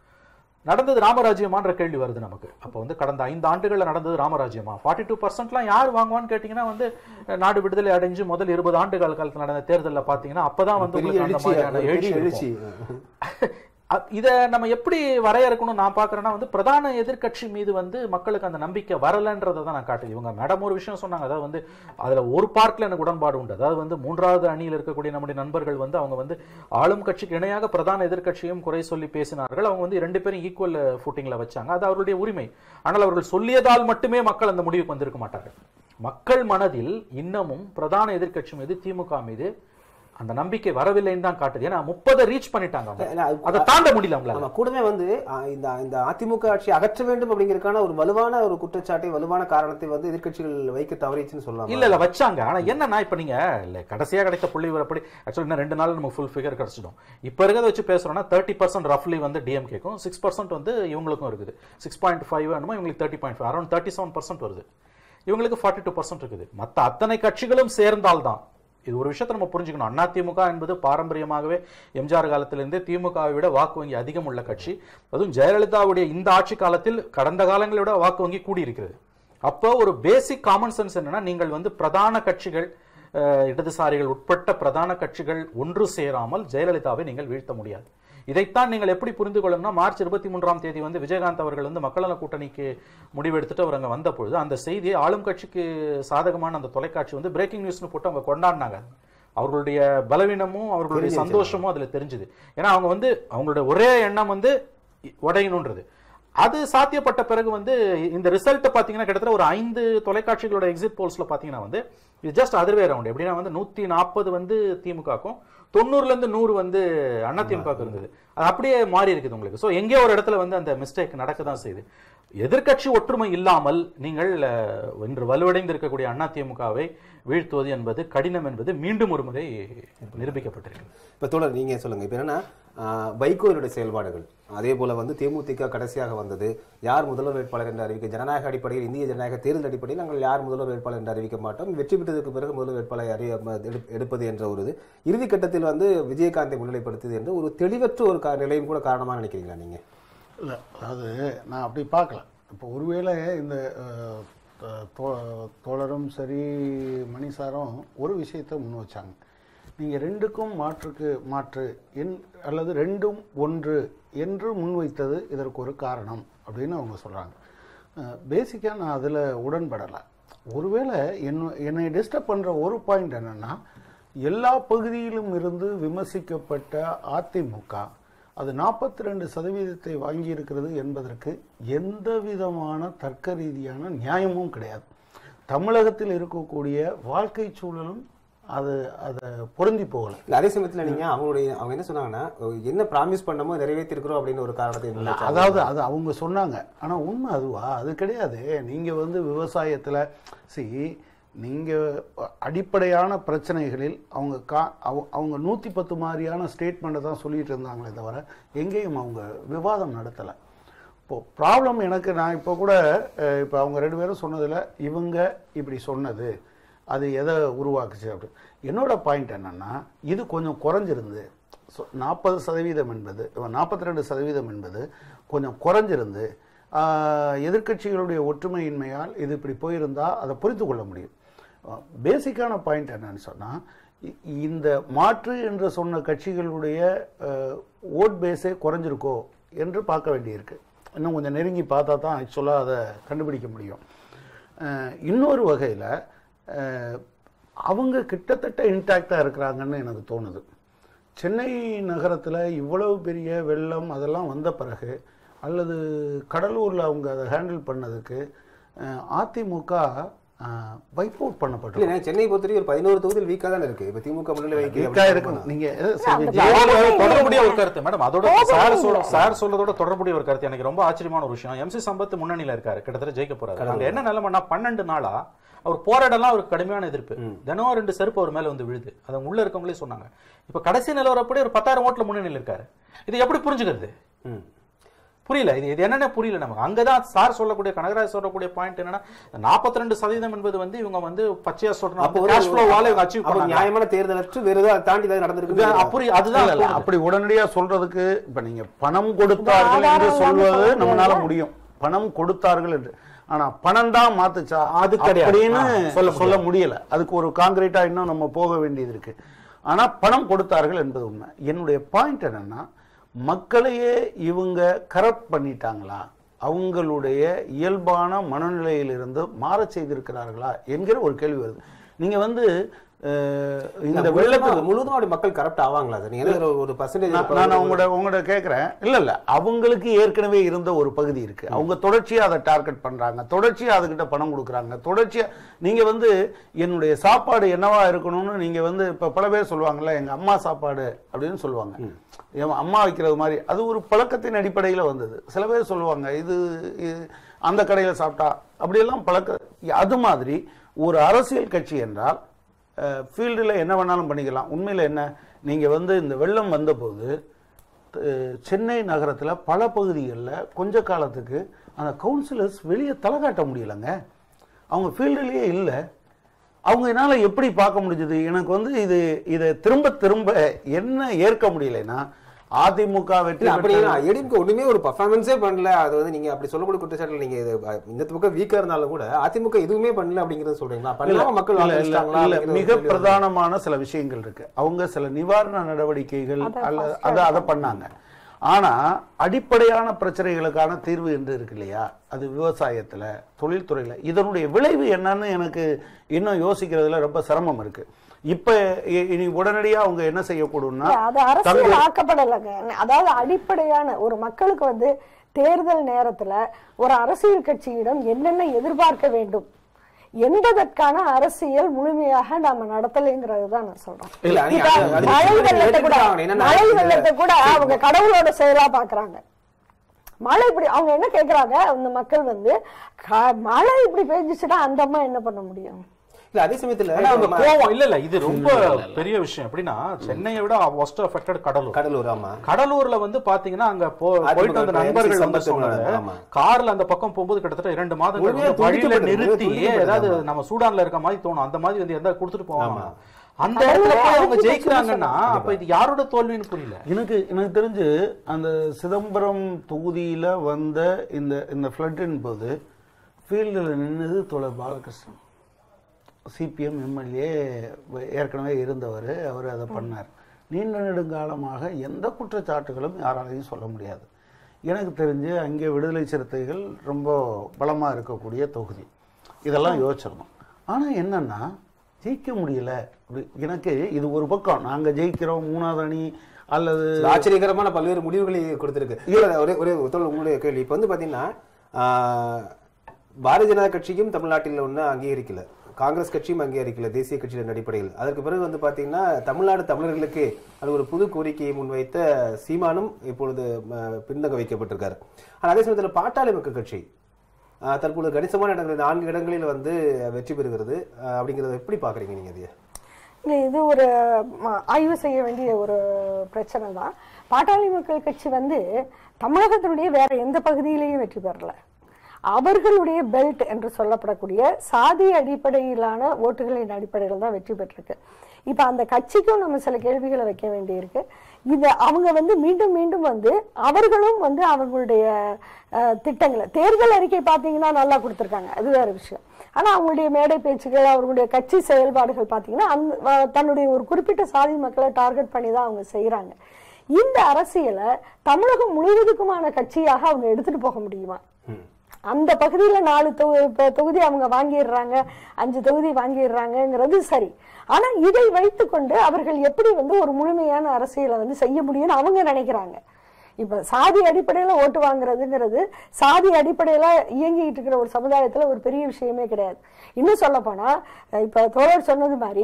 நடந்தது ராமராஜ்யமான்ற கேள்வி வருது நமக்கு அப்போ வந்து கடந்த ஐந்து ஆண்டுகள்ல நடந்தது ராமராஜ்யமா ஃபார்ட்டி டூ பர்சன்ட்லாம் யார் வாங்குவான்னு கேட்டிங்கன்னா வந்து அஹ், நாடு விடுதலை அடைஞ்சு முதல் இருபது ஆண்டுகால காலத்தில் நடந்த தேர்தலில் பார்த்தீங்கன்னா அப்பதான் வந்து பெரிய உங்களுக்கு அந்த எழுச்சி மாதிரியான ஒரு எழுச்சி பெரிய இருக்கும். எழுச்சி அ- இத நம்ம எப்படி வரையறுக்கணும் நான் பார்க்கறேன்னா வந்து பிரதான எதிர்க்கட்சி மீது வந்து மக்களுக்கு அந்த நம்பிக்கை வரலன்றதை தான் நான் காட்டுது இவங்க மேடம் ஒரு விஷயம் சொன்னாங்க அதாவது வந்து அதுல ஒரு பார்ட்ல எனக்கு உடன்பாடு உண்டு அதாவது வந்து மூன்றாவது அணியில் இருக்கக்கூடிய நம்முடைய நண்பர்கள் வந்து அவங்க வந்து ஆளும் கட்சிக்கு இணையாக பிரதான எதிர்க்கட்சியும் குறை சொல்லி பேசினார்கள் அவங்க வந்து ரெண்டு பேரும் ஈக்குவல் ஃபுட்டிங்ல வச்சாங்க அது அவருடைய உரிமை ஆனால் அவர்கள் சொல்லியதால் மட்டுமே மக்கள் அந்த முடிவுக்கு வந்திருக்க மாட்டார்கள் மக்கள் மனதில் இன்னமும் பிரதான எதிர்க்கட்சி மீது திமுக மீது அந்த நம்பிக்கை வரவில்லைன்னு தான் காட்டுது ஏன்னா முப்பதை ரீச் பண்ணிட்டாங்க அவங்க. இல்ல, அது- அதை தாண்ட முடியல அவங்களால ஆமா கூடவே வந்து ஆ, இந்த இந்த அதிமுக ஆட்சி அகற்ற வேண்டும் அப்படிங்கறதுக்கான ஒரு வலுவான ஒரு குற்றச்சாட்டை வலுவான காரணத்தை வந்து எதிர்க்கட்சிகள் வைக்க தவறிச்சுன்னு சொல்லலாம் இல்ல இல்ல வச்சாங்க ஆனா என்னன்னா இப்ப நீங்க இல்ல கடைசியா கிடைத்த புள்ளி வரப்படி ஆக்சுவலி இன்னும் ரெண்டு நாள் நமக்கு ஃபுல் ஃபிகர் கிடைச்சிடும் இப்ப இருக்கிறத வச்சு பேசுறோம்னா தேர்ட்டி பர்சன்ட் ரஃப்லி வந்து டிஎம்கேக்கும் சிக்ஸ் பர்சன்ட் வந்து இவங்களுக்கும் இருக்குது சிக்ஸ் பாயிண்ட் ஃபைவ் வேணுமோ இவங்களுக்கு thirty point five around thirty seven percent வருது இவங்களுக்கு ஃபார்ட்டி டூ பர்சன்ட் இருக்குது மத்த அத்தனை கட்சிகளும் சேர்ந்தால்தான் இது ஒரு விஷயத்தை நம்ம புரிஞ்சுக்கணும் அதிமுக என்பது பாரம்பரியமாகவே எம்ஜிஆர் காலத்திலிருந்தே திமுகவை விட வாக்கு வங்கி அதிகம் உள்ள கட்சி அதுவும் ஜெயலலிதாவுடைய இந்த ஆட்சி காலத்தில் கடந்த காலங்களை விட வாக்கு வங்கி கூடியிருக்கிறது அப்போ ஒரு பேசிக் காமன் சென்ஸ் என்னன்னா நீங்கள் வந்து பிரதான கட்சிகள் அஹ், இடதுசாரிகள் உட்பட்ட பிரதான கட்சிகள் ஒன்று சேராமல் ஜெயலலிதாவை நீங்கள் வீழ்த்த முடியாது இதைத்தான் நீங்கள் எப்படி புரிந்து கொள்ளணும்னா மார்ச் இருபத்தி மூன்றாம் தேதி வந்து விஜயகாந்த் அவர்கள் வந்து மக்கள் நல கூட்டணிக்கு முடிவெடுத்துட்டு அவர் அங்க வந்த பொழுது அந்த செய்தியை ஆளும் கட்சிக்கு சாதகமான அந்த தொலைக்காட்சி வந்து பிரேக்கிங் நியூஸ்னு போட்டு அவங்க கொண்டாடினாங்க அவர்களுடைய பலவீனமும் அவர்களுடைய சந்தோஷமும் அதுல தெரிஞ்சுது ஏன்னா அவங்க வந்து அவங்களுடைய ஒரே எண்ணம் வந்து இ- உடையணுன்றது அது சாத்தியப்பட்ட பிறகு வந்து இந்த ரிசல்ட் பாத்தீங்கன்னா கிட்டத்தட்ட ஒரு ஐந்து தொலைக்காட்சிகளோட எக்ஸிட் போல்ஸ்ல பாத்தீங்கன்னா வந்து இது ஜஸ்ட் அதர்வே ரவுண்ட் எப்படின்னா வந்து நூத்தி நாற்பது வந்து திமுகக்கும் தொண்ணூறுல இருந்து நூறு வந்து அதிமுக இருந்தது அது அப்படியே மாறி இருக்குது உங்களுக்கு ஸோ எங்கேயோ ஒரு இடத்துல வந்து அந்த மிஸ்டேக் நடக்க தான் செய்யுது எதிர்க்கட்சி ஒற்றுமை இல்லாமல் நீங்கள் அஹ், இன்று வலுவடைந்து இருக்கக்கூடிய அதிமுகவை வீழ்த்துவது என்பது கடினம் என்பது மீண்டும் ஒரு முறை நிரூபிக்கப்பட்டிருக்கிறது இப்ப தோழர் நீங்க சொல்லுங்க இப்ப என்னன்னா ஆஹ், வைகோவினுடைய செயல்பாடுகள் அதே போல வந்து தேமுதிக கடைசியாக வந்தது யார் முதல்வர் வேட்பாளர் என்று அறிவிக்க ஜனநாயக அடிப்படையில் இந்திய ஜனநாயக தேர்தல் அடிப்படையில் நாங்கள் யார் முதல்வர் வேட்பாளர் என்று அறிவிக்க மாட்டோம் வெற்றி பெற்றதற்கு பிறகு முதல்வர் வேட்பாளரை அறிய எடு- எடுப்பது என்ற ஒரு இது இறுதி கட்டத்தில் வந்து விஜயகாந்தை முன்னிலைப்படுத்துது என்று ஒரு தெளிவற்ற ஒரு கா- நிலையும் கூட காரணமா நினைக்கிறீங்களா நீங்க இல்லை அதாவது நான் அப்படி பார்க்கல இப்போ ஒருவேளை இந்த அஹ், த- தோ- தோழரும் சரி மணிசாரும் ஒரு விஷயத்தை முன் வச்சாங்க நீங்கள் ரெண்டுக்கும் மாற்றுக்கு மாற்று என் அல்லது ரெண்டும் ஒன்று என்று முன்வைத்தது இதற்கு ஒரு காரணம் அப்படின்னு அவங்க சொல்கிறாங்க பேசிக்காக நான் அதில் உடன்படலை ஒருவேளை என்ன என்னை டிஸ்டர்ப் பண்ணுற ஒரு பாயிண்ட் என்னன்னா எல்லா பகுதியிலும் இருந்து விமர்சிக்கப்பட்ட அதிமுக அது நாற்பத்தி ரெண்டு சதவீதத்தை வாங்கியிருக்கிறது என்பதற்கு எந்த விதமான தர்க்க ரீதியான நியாயமும் கிடையாது தமிழகத்தில் இருக்கக்கூடிய வாழ்க்கை சூழலும் அது அதை பொருந்தி போகலை இல்ல அதே சமயத்துல நீங்க அவங்களுடைய அவங்க என்ன சொன்னாங்கன்னா என்ன ப்ராமிஸ் பண்ணமோ நிறைவேற்றிருக்கிறோம் அப்படின்னு ஒரு காரணத்தை முன்வைச்சாங்க. அதாவது அது அவங்க சொன்னாங்க ஆனா உண்மை அதுவா அது கிடையாது நீங்க வந்து விவசாயத்துல சி நீங்க அடிப்படையான பிரச்சனைகளில் அவங்க கா அவ- அவங்க நூத்தி பத்து மாதிரியான ஸ்டேட்மெண்ட்டை தான் சொல்லிட்டு இருந்தாங்களே தவிர எங்கேயும் அவங்க விவாதம் நடத்தலை இப்போ ப்ராப்ளம் எனக்கு நான் இப்போ கூட அஹ், இப்போ அவங்க ரெண்டு பேரும் சொன்னதுல இவங்க இப்படி சொன்னது அது எதை உருவாக்குச்சு அப்படி என்னோட பாயிண்ட் என்னன்னா இது கொஞ்சம் குறைஞ்சிருந்து நாற்பது சதவீதம் என்பது நாற்பத்தி ரெண்டு சதவீதம் என்பது கொஞ்சம் குறைஞ்சிருந்து ஆஹ், எதிர்க்கட்சிகளுடைய ஒற்றுமையின்மையால் இது இப்படி போயிருந்தா அதை புரிந்து கொள்ள முடியும் பேசிக்கான பாயிண்ட் என்னன்னு சொன்னா இ- இந்த மாற்று என்று சொன்ன கட்சிகளுடைய ஓட் பேஸே குறைஞ்சிருக்கோ என்று பார்க்க வேண்டியிருக்கு இன்னும் கொஞ்சம் நெருங்கி பார்த்தா தான் ஆக்சுவலாக அதை கண்டுபிடிக்க முடியும் அஹ், இன்னொரு வகையில் அவங்க கிட்டத்தட்ட இன்டாக்டாக இருக்கிறாங்கன்னு எனக்கு தோணுது சென்னை நகரத்தில் இவ்வளவு பெரிய வெள்ளம் அதெல்லாம் வந்த பிறகு அல்லது கடலூரில் அவங்க அதை ஹேண்டில் பண்ணதுக்கு அஹ், அதிமுக வைப் அவுட் பண்ணப்பட்டு இல்ல சென்னை பொறுத்தவரைக்கும் ஒரு பதினோரு தொகுதியில் வீக்கா தான் இருக்கு இப்ப திமுக முன்னிலை வைக்க வீக்கா இருக்கும் நீங்க எது- சரி, அந்த ஜெய- பா- தொடர்புடைய ஒரு கருத்து மேடம் அதோட கோபம் சார் இல்லை. சொல்ல சார் சொல்றதோட தொடர்புடைய ஒரு கருத்து எனக்கு ரொம்ப ஆச்சரியமான ஒரு விஷயம் எம்சி சம்பத் முன்னணியில இருக்காரு கிட்டத்தட்ட ஜெயிக்க போறாரு அங்க என்ன நிலைமைனா பன்னெண்டு நாளா அவர் போராடலாம் அவருக்கு கடுமையான எதிர்ப்பு தினம் ரெண்டு செருப்பு அவர் மேல வந்து விழுது அது அவங்க உள்ள இருக்கவங்களே சொன்னாங்க இப்ப கடைசி நிலவரப்படி ஒரு பத்தாயிரம் ஓட்டுல முன்னணியில் இருக்காரு இது எப்படி புரிஞ்சுக்கிறது ம். புரியல இது இது என்னன்னு புரியல நமக்கு அங்கதான் சார் சொல்லக்கூடிய கனகராஜ் சொல்லக்கூடிய பாயிண்ட் என்னன்னா நாற்பத்தி ரெண்டு சதவீதம் என்பது வந்து இவங்க வந்து பச்சையா அப்போ சொல்றாங்க ஒரு- கேஷ் ஃப்ளோவால இவங்க அச்சீவ் அப்போ பண்ணாங்க நியாயமான தேர்தல் அற்று வேற ஏதாவது தாண்டி ஏதாவது நடந்திருக்கு அப்படி அதுதான் இல்ல, இல்ல, தோணுது. அப்படி உடனடியா சொல்றதுக்கு இப்ப நீங்க பணம் கொடுத்தார்கள் என்று ஆதாரம் இல்லாம சொல்வது சொல்ல நம்மளால முடியாது. முடியும் பணம் கொடுத்தார்கள் என்று ஆனா பணம் தான் மாத்துச்சா அது கிடையாது. அப்படின்னு ஆ, சொல்ல சொல்ல முடியல அதுக்கு ஒரு காங்கிரீட்டா இன்னும் நம்ம போக வேண்டியது இருக்கு ஆனா பணம் கொடுத்தார்கள் என்பது உண்மை என்னுடைய பாயிண்ட் என்னன்னா மக்களையே இவங்க கரப்ட் பண்ணிட்டாங்களா அவங்களுடைய இயல்பான மனநிலையிலிருந்து மாறச் செய்திருக்கிறார்களா என்கிற ஒரு கேள்வி வருது நீங்க வந்து அஹ், இந்த இந்த வெள்ளத்துக்கு வெள்ளத்துக்கு முழுதும் அப்படி மக்கள் கரப்ட் ஆவாங்களா சார் நீங்க என்ன ஒரு பர்சன்டேஜ் நான் நான் உங்களோட உங்களோட கேட்குறேன் இல்ல இல்ல அவங்களுக்கு ஏற்கனவே இருந்த ஒரு பகுதி இருக்கு அவங்க தொடர்ச்சியா அதை டார்கெட் பண்றாங்க தொடர்ச்சியா அதுகிட்ட பணம் கொடுக்குறாங்க தொடர்ச்சியா நீங்க வந்து என்னுடைய சாப்பாடு என்னவா இருக்கணும்னு நீங்க வந்து இப்ப பல பேர் சொல்லுவாங்கல்ல எங்க அம்மா சாப்பாடு அப்படின்னு சொல்லுவாங்க என் அம்மா வைக்கிறது மாதிரி அது ஒரு பழக்கத்தின் அடிப்படையில் வந்தது சில பேர் சொல்லுவாங்க இது இது அந்த கடையில சாப்பிட்டா அப்படியெல்லாம் பழக்க அது மாதிரி ஒரு அரசியல் கட்சி என்றால் ஃபீல்டில் என்ன வேணாலும் பண்ணிக்கலாம் உண்மையில் என்ன நீங்கள் வந்து இந்த வெள்ளம் வந்தபோது அஹ், சென்னை நகரத்தில் பல பகுதிகளில் கொஞ்ச காலத்துக்கு அந்த கவுன்சிலர்ஸ் வெளியே தலை காட்ட முடியலங்க அவங்க ஃபீல்டுலேயே இல்லை அவங்க என்னால் எப்படி பார்க்க முடிஞ்சது எனக்கு வந்து இது இதை திரும்ப திரும்ப என்ன ஏற்க முடியலைன்னா அதிமுக வெற்றி இல்ல அப்படி பெற்றது- எடிம்க்கு ஒண்ணுமே ஒரு பர்ஃபார்மன்ஸே பண்ணல அது வந்து நீங்க அப்படி சொல்லக்கூடிய குற்றச்சாட்டுல நீங்க இது, அஹ், இந்த பக்கம் வீக்கா இருந்தாலும் கூட அதிமுக எதுவுமே பண்ணல அப்படிங்கறத சொல்றீங்களா பண்ணாம மக்கள் இல்ல, இல்ல, வாக்களிச்சிட்டாங்களா இல்ல, அப்படிங்கிற ஒரு மிக கேள்வி வருது. பிரதானமான சில விஷயங்கள் இருக்கு அவங்க சில நிவாரண நடவடிக்கைகள் அத அல்ல first அதை அதை பண்ணாங்க ஆனா அடிப்படையான பிரச்சனைகளுக்கான தீர்வு என்று இருக்கு இல்லையா அது விவசாயத்துல தொழில்துறையில இதனுடைய விளைவு என்னன்னு எனக்கு இன்னும் யோசிக்கிறதுல ரொம்ப சிரமம் இருக்கு இப்ப இ- இனி உடனடியா அவங்க என்ன செய்யக்கூடும்னா இல்ல, அது அரசியல் ஆக்கப்படலைங்க அதாவது அடிப்படையான ஒரு மக்களுக்கு வந்து தேர்தல் நேரத்துல ஒரு அரசியல் கட்சியிடம் என்னென்ன எதிர்பார்க்க வேண்டும் என்பதற்கான அரசியல் முழுமையாக நாம நடத்தலைங்கிறது தான் நான் சொல்றேன் இல்ல, நீங்க இப்ப அது- அது மழை நிச்சயமா வெள்ளத்தை கூட ஏத்துக்கிட்டாங்க. என்னன்னா, மழை இதுல- வெள்ளத்தை கூட அவங்க கடவுளோட செயலா பாக்குறாங்க மழை இப்படி அவங்க என்ன கேக்குறாங்க அந்த மக்கள் வந்து க- மழை இப்படி பெஞ்சிச்சுன்னா அந்த அம்மா என்ன பண்ண முடியும் இல்ல அதே சமயத்துல ஆனா அந்த நம்ம- கோவம் இல்ல இல்ல இது ரொம்ப பெரிய விஷயம் எப்படின்னா சென்னையை விட ஒஸ்ட் அஃபெக்டட் கடலூர் கடலூர் ஆமா கடலூர்ல வந்து பாத்தீங்கன்னா அங்க போ- அதிமுக போயிட்டு வந்த MP நண்பர்கள் வந்து சம்பத் சொன்னது ஆமா. கார்ல அந்த பக்கம் போகும்போது கிட்டத்தட்ட இரண்டு மாதங்கள் முழுமையா வந்து வழியில துண்டிக்கப்பட்டது, நிறுத்தி துண்டிக்கப்பட்டது, ஏதாவது ஆமா. நம்ம சூடான்ல இருக்க மாதிரி தோணும் அந்த மாதிரி வந்து எதாவது கொடுத்துட்டு போவாங்க ஆமா. அந்த இடத்துல போய் அவங்க ஜெயிக்கிறாங்கன்னா அப்ப இது யாரோட தோல்வின்னு புரியல எனக்கு எனக்கு தெரிஞ்சு அந்த சிதம்பரம் தொகுதியில வந்த இந்த இந்த ஃப்ளட்டின் போது ஃபீல்டில் நின்னது தோழர் பாலகிருஷ்ணன் சிபிஎம் எம்எல்ஏ ஏற்கனவே இருந்தவர் அவர் அதை பண்ணார் நீண்ட நெடுங்காலமாக எந்த குற்றச்சாட்டுகளும் யாராலையும் சொல்ல முடியாது எனக்கு தெரிஞ்சு அங்கே விடுதலை சிறுத்தைகள் ரொம்ப பலமாக இருக்கக்கூடிய தொகுதி இதெல்லாம் யோசிச்சிருந்தோம் ஆனால் என்னன்னா ஜெயிக்க முடியல அப்படி எனக்கு இது ஒரு பக்கம் நாங்கள் ஜெயிக்கிறோம் மூணாவது அணி அல்லது ஆச்சரியகரமான பல்வேறு முடிவுகளை கொடுத்திருக்கு இல்ல, ஒரே ஒரே ஒருத்தர் உங்களுடைய கேள்வி இப்போ வந்து பாத்தீங்கன்னா ஆஹ், பாரதிய ஜனதா கட்சியும் தமிழ்நாட்டில் ஒன்று அங்கீகரிக்கல காங்கிரஸ் கட்சியும் அங்கீகரிக்கல தேசிய கட்சியின் அடிப்படையில் அதற்கு பிறகு வந்து பாத்தீங்கன்னா தமிழ்நாடு தமிழர்களுக்கு அது ஒரு புது கோரிக்கையை முன்வைத்த சீமானும் இப்பொழுது ஆஹ், பின்னக வைக்கப்பட்டிருக்காரு ஆனால் அதே சமயத்தில் பாட்டாளி மக்கள் கட்சி ஆஹ், தற்பொழுது கணிசமான இடங்களில் நான்கு இடங்களில் வந்து வெற்றி பெறுகிறது ஆஹ், அப்படிங்கறத எப்படி பாக்குறீங்க நீங்க அதை இல்ல, இது ஒரு ம, ஆய்வு செய்ய வேண்டிய ஒரு பிரச்சனை தான் பாட்டாளி மக்கள் கட்சி வந்து தமிழகத்தினுடைய வேற எந்த பகுதியிலையும் வெற்றி பெறல அவர்களுடைய பெல்ட் என்று சொல்லப்படக்கூடிய சாதி அடிப்படையிலான ஓட்டுகளின் அடிப்படையில் தான் வெற்றி பெற்றிருக்கு இப்ப அந்த கட்சிக்கும் நம்ம சில கேள்விகளை வைக்க வேண்டியிருக்கு இது அவங்க வந்து மீண்டும் மீண்டும் வந்து அவர்களும் வந்து அவங்களுடைய அஹ், திட்டங்களை தேர்தல் அறிக்கை பார்த்தீங்கன்னா நல்லா கொடுத்துருக்காங்க அது வேற விஷயம் ஆனா அவங்களுடைய மேடை பேச்சுகள் அவர்களுடைய கட்சி செயல்பாடுகள் பார்த்தீங்கன்னா அந்த வ- தன்னுடைய ஒரு குறிப்பிட்ட சாதி மக்களை டார்கெட் பண்ணி தான் அவங்க செய்றாங்க இந்த அரசியலை தமிழகம் முழுவதுக்குமான கட்சியாக அவங்க எடுத்துட்டு போக முடியுமா அந்த பகுதியில நாலு தொகு- இப்ப தொகுதி அவங்க வாங்கிடுறாங்க அஞ்சு தொகுதி வாங்கிடுறாங்கங்கிறது சரி ஆனா இதை வைத்துக்கொண்டு அவர்கள் எப்படி வந்து ஒரு முழுமையான அரசியலை வந்து செய்ய முடியும்னு அவங்க நினைக்கிறாங்க இப்ப சாதி அடிப்படையில ஓட்டு வாங்குறதுங்கிறது சாதி அடிப்படையில இயங்கிட்டு இருக்கிற ஒரு சமுதாயத்துல ஒரு பெரிய விஷயமே கிடையாது இன்னும் சொல்ல போனா அஹ் இப்ப தோழர் சொன்னது மாதிரி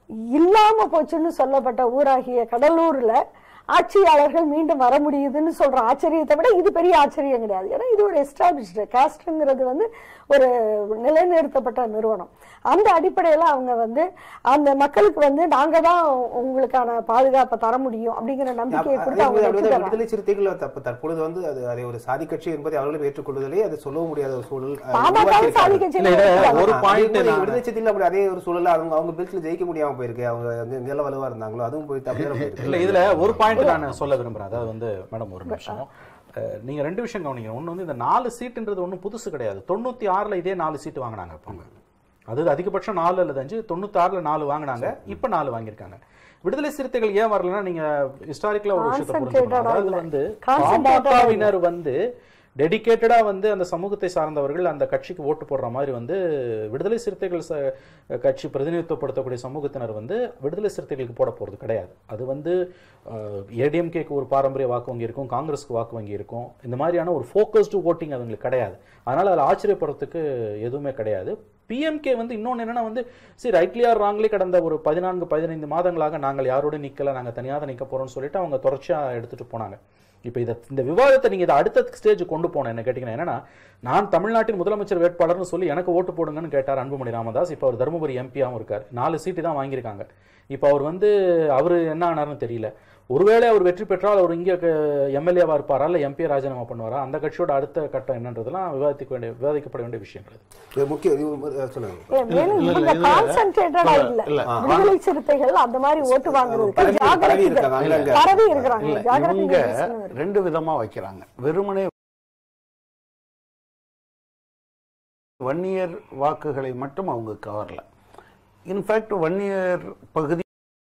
இல்லாம போச்சுன்னு சொல்லப்பட்ட ஊராகிய கடலூர்ல ஆட்சியாளர்கள் மீண்டும் வர முடியுதுன்னு சொல்ற ஆச்சரியத்தை விட இது பெரிய ஆச்சரியம் கிடையாது ஏன்னா இது ஒரு எஸ்டாப்ளிஷ்டு காஸ்ட்ங்கிறது வந்து ஒரு நிலைநிறுத்தப்பட்ட நிறுவனம் அந்த அடிப்படையில அவங்க வந்து அந்த மக்களுக்கு வந்து நாங்க தான் உங்களுக்கான பாதுகாப்பை தர முடியும் அப்படிங்கிற நம்பிக்கையை கொடுத்து அவங்க அதே வெற்றி போல பெறாங்க. விடுதலை சிறுத்தைகள் தற்ப- தற்பொழுது வந்து அது அதை ஒரு சாதி கட்சி என்பதை அவர்களும் ஏற்றுக்கொள்வதில்லை அது சொல்லவும் முடியாத ஒரு சூழல் அஹ், பாமக உருவாக்கியிருக்காங்க. சாதி கட்சியில இல்ல, இது இருக்கிறாங்க. ஒரு ஆ, point அதே போல நான் விடுதலை சிறுத்தைகள் அப்படி அதே ஒரு சூழல்ல அவங்க அவங்க பெல்ட்ல ஜெயிக்க முடியாம போயிருக்கு அவங்க வந்து நில வலுவா இருந்தாங்களோ அதுவும் போய் தமிழக போயிருக்கு இல்ல இதுல ஒரு பாயிண்ட் நான் சொல்ல விரும்புறேன் அதாவது வந்து மேடம் ஒரு நிமிஷம் அஹ், நீங்க ரெண்டு விஷயம் கவனிங்க ஒண்ணு வந்து இந்த நாலு சீட்டுன்றது ஒண்ணும் புதுசு கிடையாது தொண்ணூத்தி ஆறுல இதே நாலு சீட்டு வாங்கினாங்க அப்ப அவங்க அது அதிகபட்சம் நாலு அல்லது அஞ்சு தொண்ணூத்தி ஆறுல நாலு வாங்கினாங்க இப்ப நாலு வாங்கியிருக்காங்க விடுதலை சிறுத்தைகள் ஏன் வரலன்னா நீங்க ஹிஸ்டாரிக்கலா ஒரு விஷயத்தை புரிஞ்சுக்கணும் Concentrated-ஆ அதாவது இல்ல. வந்து Concentrated-ஆ பாமகவினர் வந்து டெடிகேட்டடா வந்து அந்த சமூகத்தை சார்ந்தவர்கள் அந்த கட்சிக்கு ஓட்டு போடுற மாதிரி வந்து விடுதலை சிறுத்தைகள் ச- கட்சி பிரதிநிதித்துவப்படுத்தக்கூடிய சமூகத்தினர் வந்து விடுதலை சிறுத்தைகளுக்கு போட போறது கிடையாது அது வந்து ஏடிஎம்கேக்கு ஒரு பாரம்பரிய வாக்கு வங்கி இருக்கும் காங்கிரஸ்க்கு வாக்கு வங்கி இருக்கும் இந்த மாதிரியான ஒரு ஃபோக்கஸ்டு ஓட்டிங் அவங்களுக்கு கிடையாது அதனால அதில் ஆச்சரியப்படுறதுக்கு எதுவுமே கிடையாது பிஎம்கே வந்து இன்னொன்று என்னன்னா வந்து சரி ரைட்லி ஆர் ராங்லி கடந்த ஒரு பதினான்கு பதினைந்து மாதங்களாக நாங்கள் யாரோட நிக்கல நாங்கள் தனியாக தான் நிக்க போறோம்னு சொல்லிட்டு அவங்க தொடர்ச்சியாக எடுத்துட்டு போனாங்க இப்போ இதை இந்த விவாதத்தை நீங்க இதை அடுத்த ஸ்டேஜ் கொண்டு போன என்ன கேட்டீங்கன்னா என்னன்னா நான் தமிழ்நாட்டின் முதலமைச்சர் வேட்பாளர்னு சொல்லி எனக்கு ஓட்டு போடுங்கன்னு கேட்டார் அன்புமணி ராமதாஸ் இப்போ அவர் தருமபுரி எம்பியாவும் இருக்கார் நாலு சீட்டு தான் வாங்கியிருக்காங்க இப்போ அவர் வந்து அவர் என்ன ஆனார்னு தெரியல ஒருவேளை அவர் வெற்றி பெற்றால் அவர் இங்கே எம்எல்ஏவா இருப்பாரா இல்லை எம்பி ராஜினாமா பண்ணுவாரா அந்த கட்சியோட அடுத்த கட்டம் என்னன்றதெல்லாம் விவாதிக்க வேண்டிய விவாதிக்கப்பட வேண்டிய விஷயங்கள் அது. இது முக்கிய இது ஒரு- அஹ் சொல்லுங்க ஏ, மேலும் இல்ல, இவங்க இல்ல, கான்சென்ட்ரேட்டடா இல்ல, இல்ல இல்ல. விடுதலை சிறுத்தைகள் அந்த மாதிரி ஓட்டு வாங்குறதுக்கு பரவி- பரவி ஜாகிரதை இருக்காங்க, அங்கங்க. பரவி இருக்கிறாங்க இல்ல ஜாகிரதை இவங்க பேசணும் இருக்கு. ரெண்டு விதமா வைக்கிறாங்க வெறுமனே வன்னியர் வாக்குகளை மட்டும் அவங்க கவரல இன்ஃபேக்ட் வன்னியர் பகுதி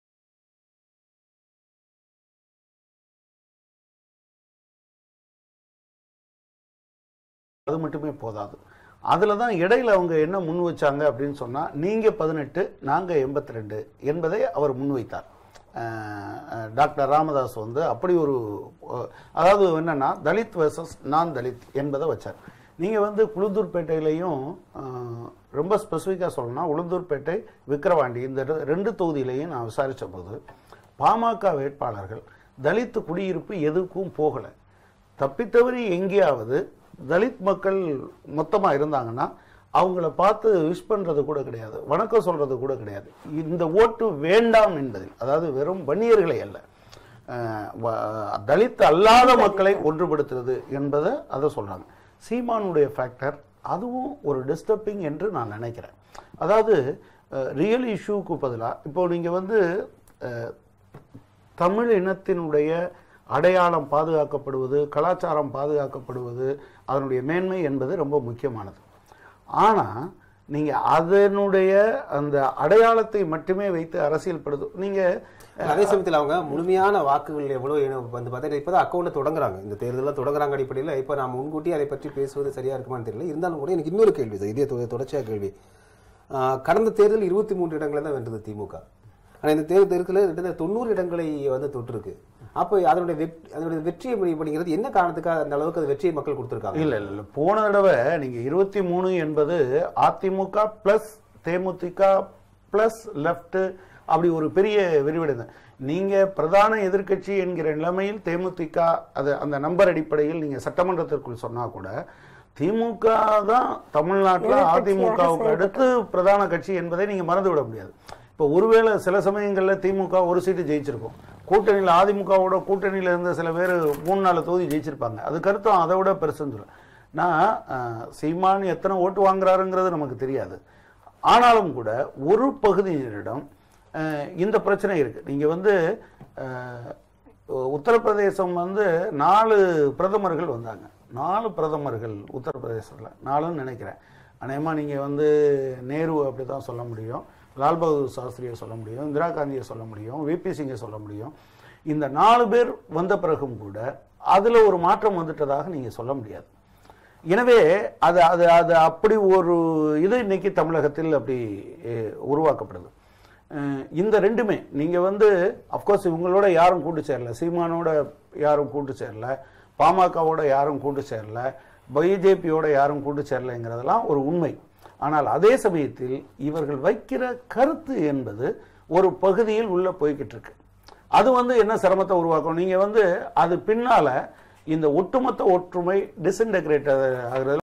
அது மட்டுமே போதாது அதில் தான் இடையில அவங்க என்ன முன் வச்சாங்க அப்படின்னு சொன்னால் நீங்கள் பதினெட்டு நாங்கள் எண்பத்தி ரெண்டு என்பதை அவர் முன்வைத்தார் அஹ், அஹ், டாக்டர் ராமதாஸ் வந்து அப்படி ஒரு அஹ், அதாவது என்னன்னா தலித் வெர்சஸ் நான் தலித் என்பதை வச்சார் நீங்கள் வந்து உளுந்தூர்பேட்டையிலையும் அஹ், ரொம்ப ஸ்பெசிஃபிக்காக சொல்லணும்னா உளுந்தூர்பேட்டை விக்கிரவாண்டி இந்த ரெ- ரெண்டு தொகுதியிலையும் நான் விசாரித்த போது பாமக வேட்பாளர்கள் தலித் குடியிருப்பு எதுக்கும் போகலை தப்பித்தவறி எங்கேயாவது தலித் மக்கள் மொத்தமாக இருந்தாங்கன்னா அவங்கள பார்த்து விஷ் பண்ணுறது கூட கிடையாது வணக்கம் சொல்கிறது கூட கிடையாது இந்த ஓட்டு வேண்டாம் என்பதில் அதாவது வெறும் வன்னியர்களை அல்ல அஹ், வ- தலித் அல்லாத மக்களை ஒன்றுபடுத்துறது என்பதை அதை சொல்கிறாங்க சீமானுடைய ஃபேக்டர் அதுவும் ஒரு டிஸ்டர்பிங் என்று நான் நினைக்கிறேன் அதாவது ரியல் இஷ்யூக்கு பதிலாக இப்போ நீங்கள் வந்து அஹ், தமிழ் இனத்தினுடைய அடையாளம் பாதுகாக்கப்படுவது கலாச்சாரம் பாதுகாக்கப்படுவது அதனுடைய மேன்மை என்பது ரொம்ப முக்கியமானது ஆனால் நீங்கள் அதனுடைய அந்த அடையாளத்தை மட்டுமே வைத்து அரசியல் படுது நீங்கள் அதே சமயத்தில் அவங்க முழுமையான வாக்குகள் எவ்வளவு வேணும் வந்து பார்த்தா இப்பதான் அக்கௌண்ட் தொடங்குறாங்க இந்த தேர்தலாம் தொடங்குறாங்க அடிப்படையில் இப்போ நான் முன்கூட்டி அதை பற்றி பேசுவது சரியா இருக்குமான்னு தெரியல இருந்தாலும் கூட எனக்கு இன்னொரு கேள்வி சார் இதே தொ- தொடர்ச்சியாக கேள்வி ஆஹ் கடந்த தேர்தல் இருபத்தி மூன்று இடங்களை தான் வென்றது திமுக ஆனா இந்த தேர்தல் தேர்தலில் கிட்டத்தட்ட தொண்ணூறு இடங்களை வந்து தொட்டிருக்கு அப்போ அதனுடைய வெற்றி அதனுடைய வெற்றியை அப்படிங்கிறது என்ன காரணத்துக்காக அந்த அளவுக்கு அது வெற்றியை மக்கள் கொடுத்துருக்காங்க இல்ல இல்ல இல்ல போன தடவை நீங்க இருபத்தி மூணு என்பது AIADMK plus DMDK plus left அப்படி ஒரு பெரிய விரிவடை தான் நீங்க பிரதான எதிர்க்கட்சி என்கிற நிலைமையில் தேமுதிக அது அந்த நம்பர் அடிப்படையில் நீங்க சட்டமன்றத்திற்குள் சொன்னா கூட திமுக தான் தமிழ்நாட்டில் எதிர்க்கட்சியாக அதிமுகவுக்கு அடுத்து பிரதான கட்சி என்பதை நீங்க மறந்து விட முடியாது இப்போ ஒருவேளை சில சமயங்களில் திமுக ஒரு சீட்டு ஜெயிச்சிருக்கும் கூட்டணியில் அதிமுகவோட கூட்டணியில் இருந்த சில பேர் மூணு நாலு தொகுதி ஜெயிச்சிருப்பாங்க அது கருத்தம் அதை விட பெருசுன்னு சொல்லுவேன் நான் அஹ், சீமான் எத்தனை ஓட்டு வாங்குறாருங்கிறது நமக்கு தெரியாது ஆனாலும் கூட ஒரு பகுதியினரிடம் அஹ், இந்த பிரச்சனை இருக்கு நீங்க வந்து அஹ், உத்தரப்பிரதேசம் வந்து நாலு பிரதமர்கள் வந்தாங்க நாலு பிரதமர்கள் உத்தரப்பிரதேசத்தில் நாலுன்னு நினைக்கிறேன் அநேகமாக நீங்கள் வந்து நேரு அப்படி தான் சொல்ல முடியும் லால் பகதூர் சாஸ்திரியை சொல்ல முடியும் இந்திரா காந்தியை சொல்ல முடியும் விபி சிங்கை சொல்ல முடியும் இந்த நாலு பேர் வந்த பிறகும் கூட அதில் ஒரு மாற்றம் வந்துட்டதாக நீங்கள் சொல்ல முடியாது எனவே அது அது அது அப்படி ஒரு இது இன்னைக்கு தமிழகத்தில் அப்படி அஹ், உருவாக்கப்படுது அஹ், இந்த ரெண்டுமே நீங்க வந்து அஃப்கோர்ஸ் இவங்களோட யாரும் கூட்டு சேரல சீமானோட யாரும் கூட்டு சேரல பாமகவோட யாரும் கூட்டு சேரல பிஜேபியோட யாரும் கூட்டு சேரலைங்கிறதெல்லாம் ஒரு உண்மை ஆனால் அதே சமயத்தில் இவர்கள் வைக்கிற கருத்து என்பது ஒரு பகுதியில் உள்ள போய்கிட்டு இருக்கு அது வந்து என்ன சிரமத்தை உருவாக்கும் நீங்க வந்து அது பின்னால இந்த ஒட்டுமொத்த ஒற்றுமை டிஸ்இன்டகிரேட் ஆகுறது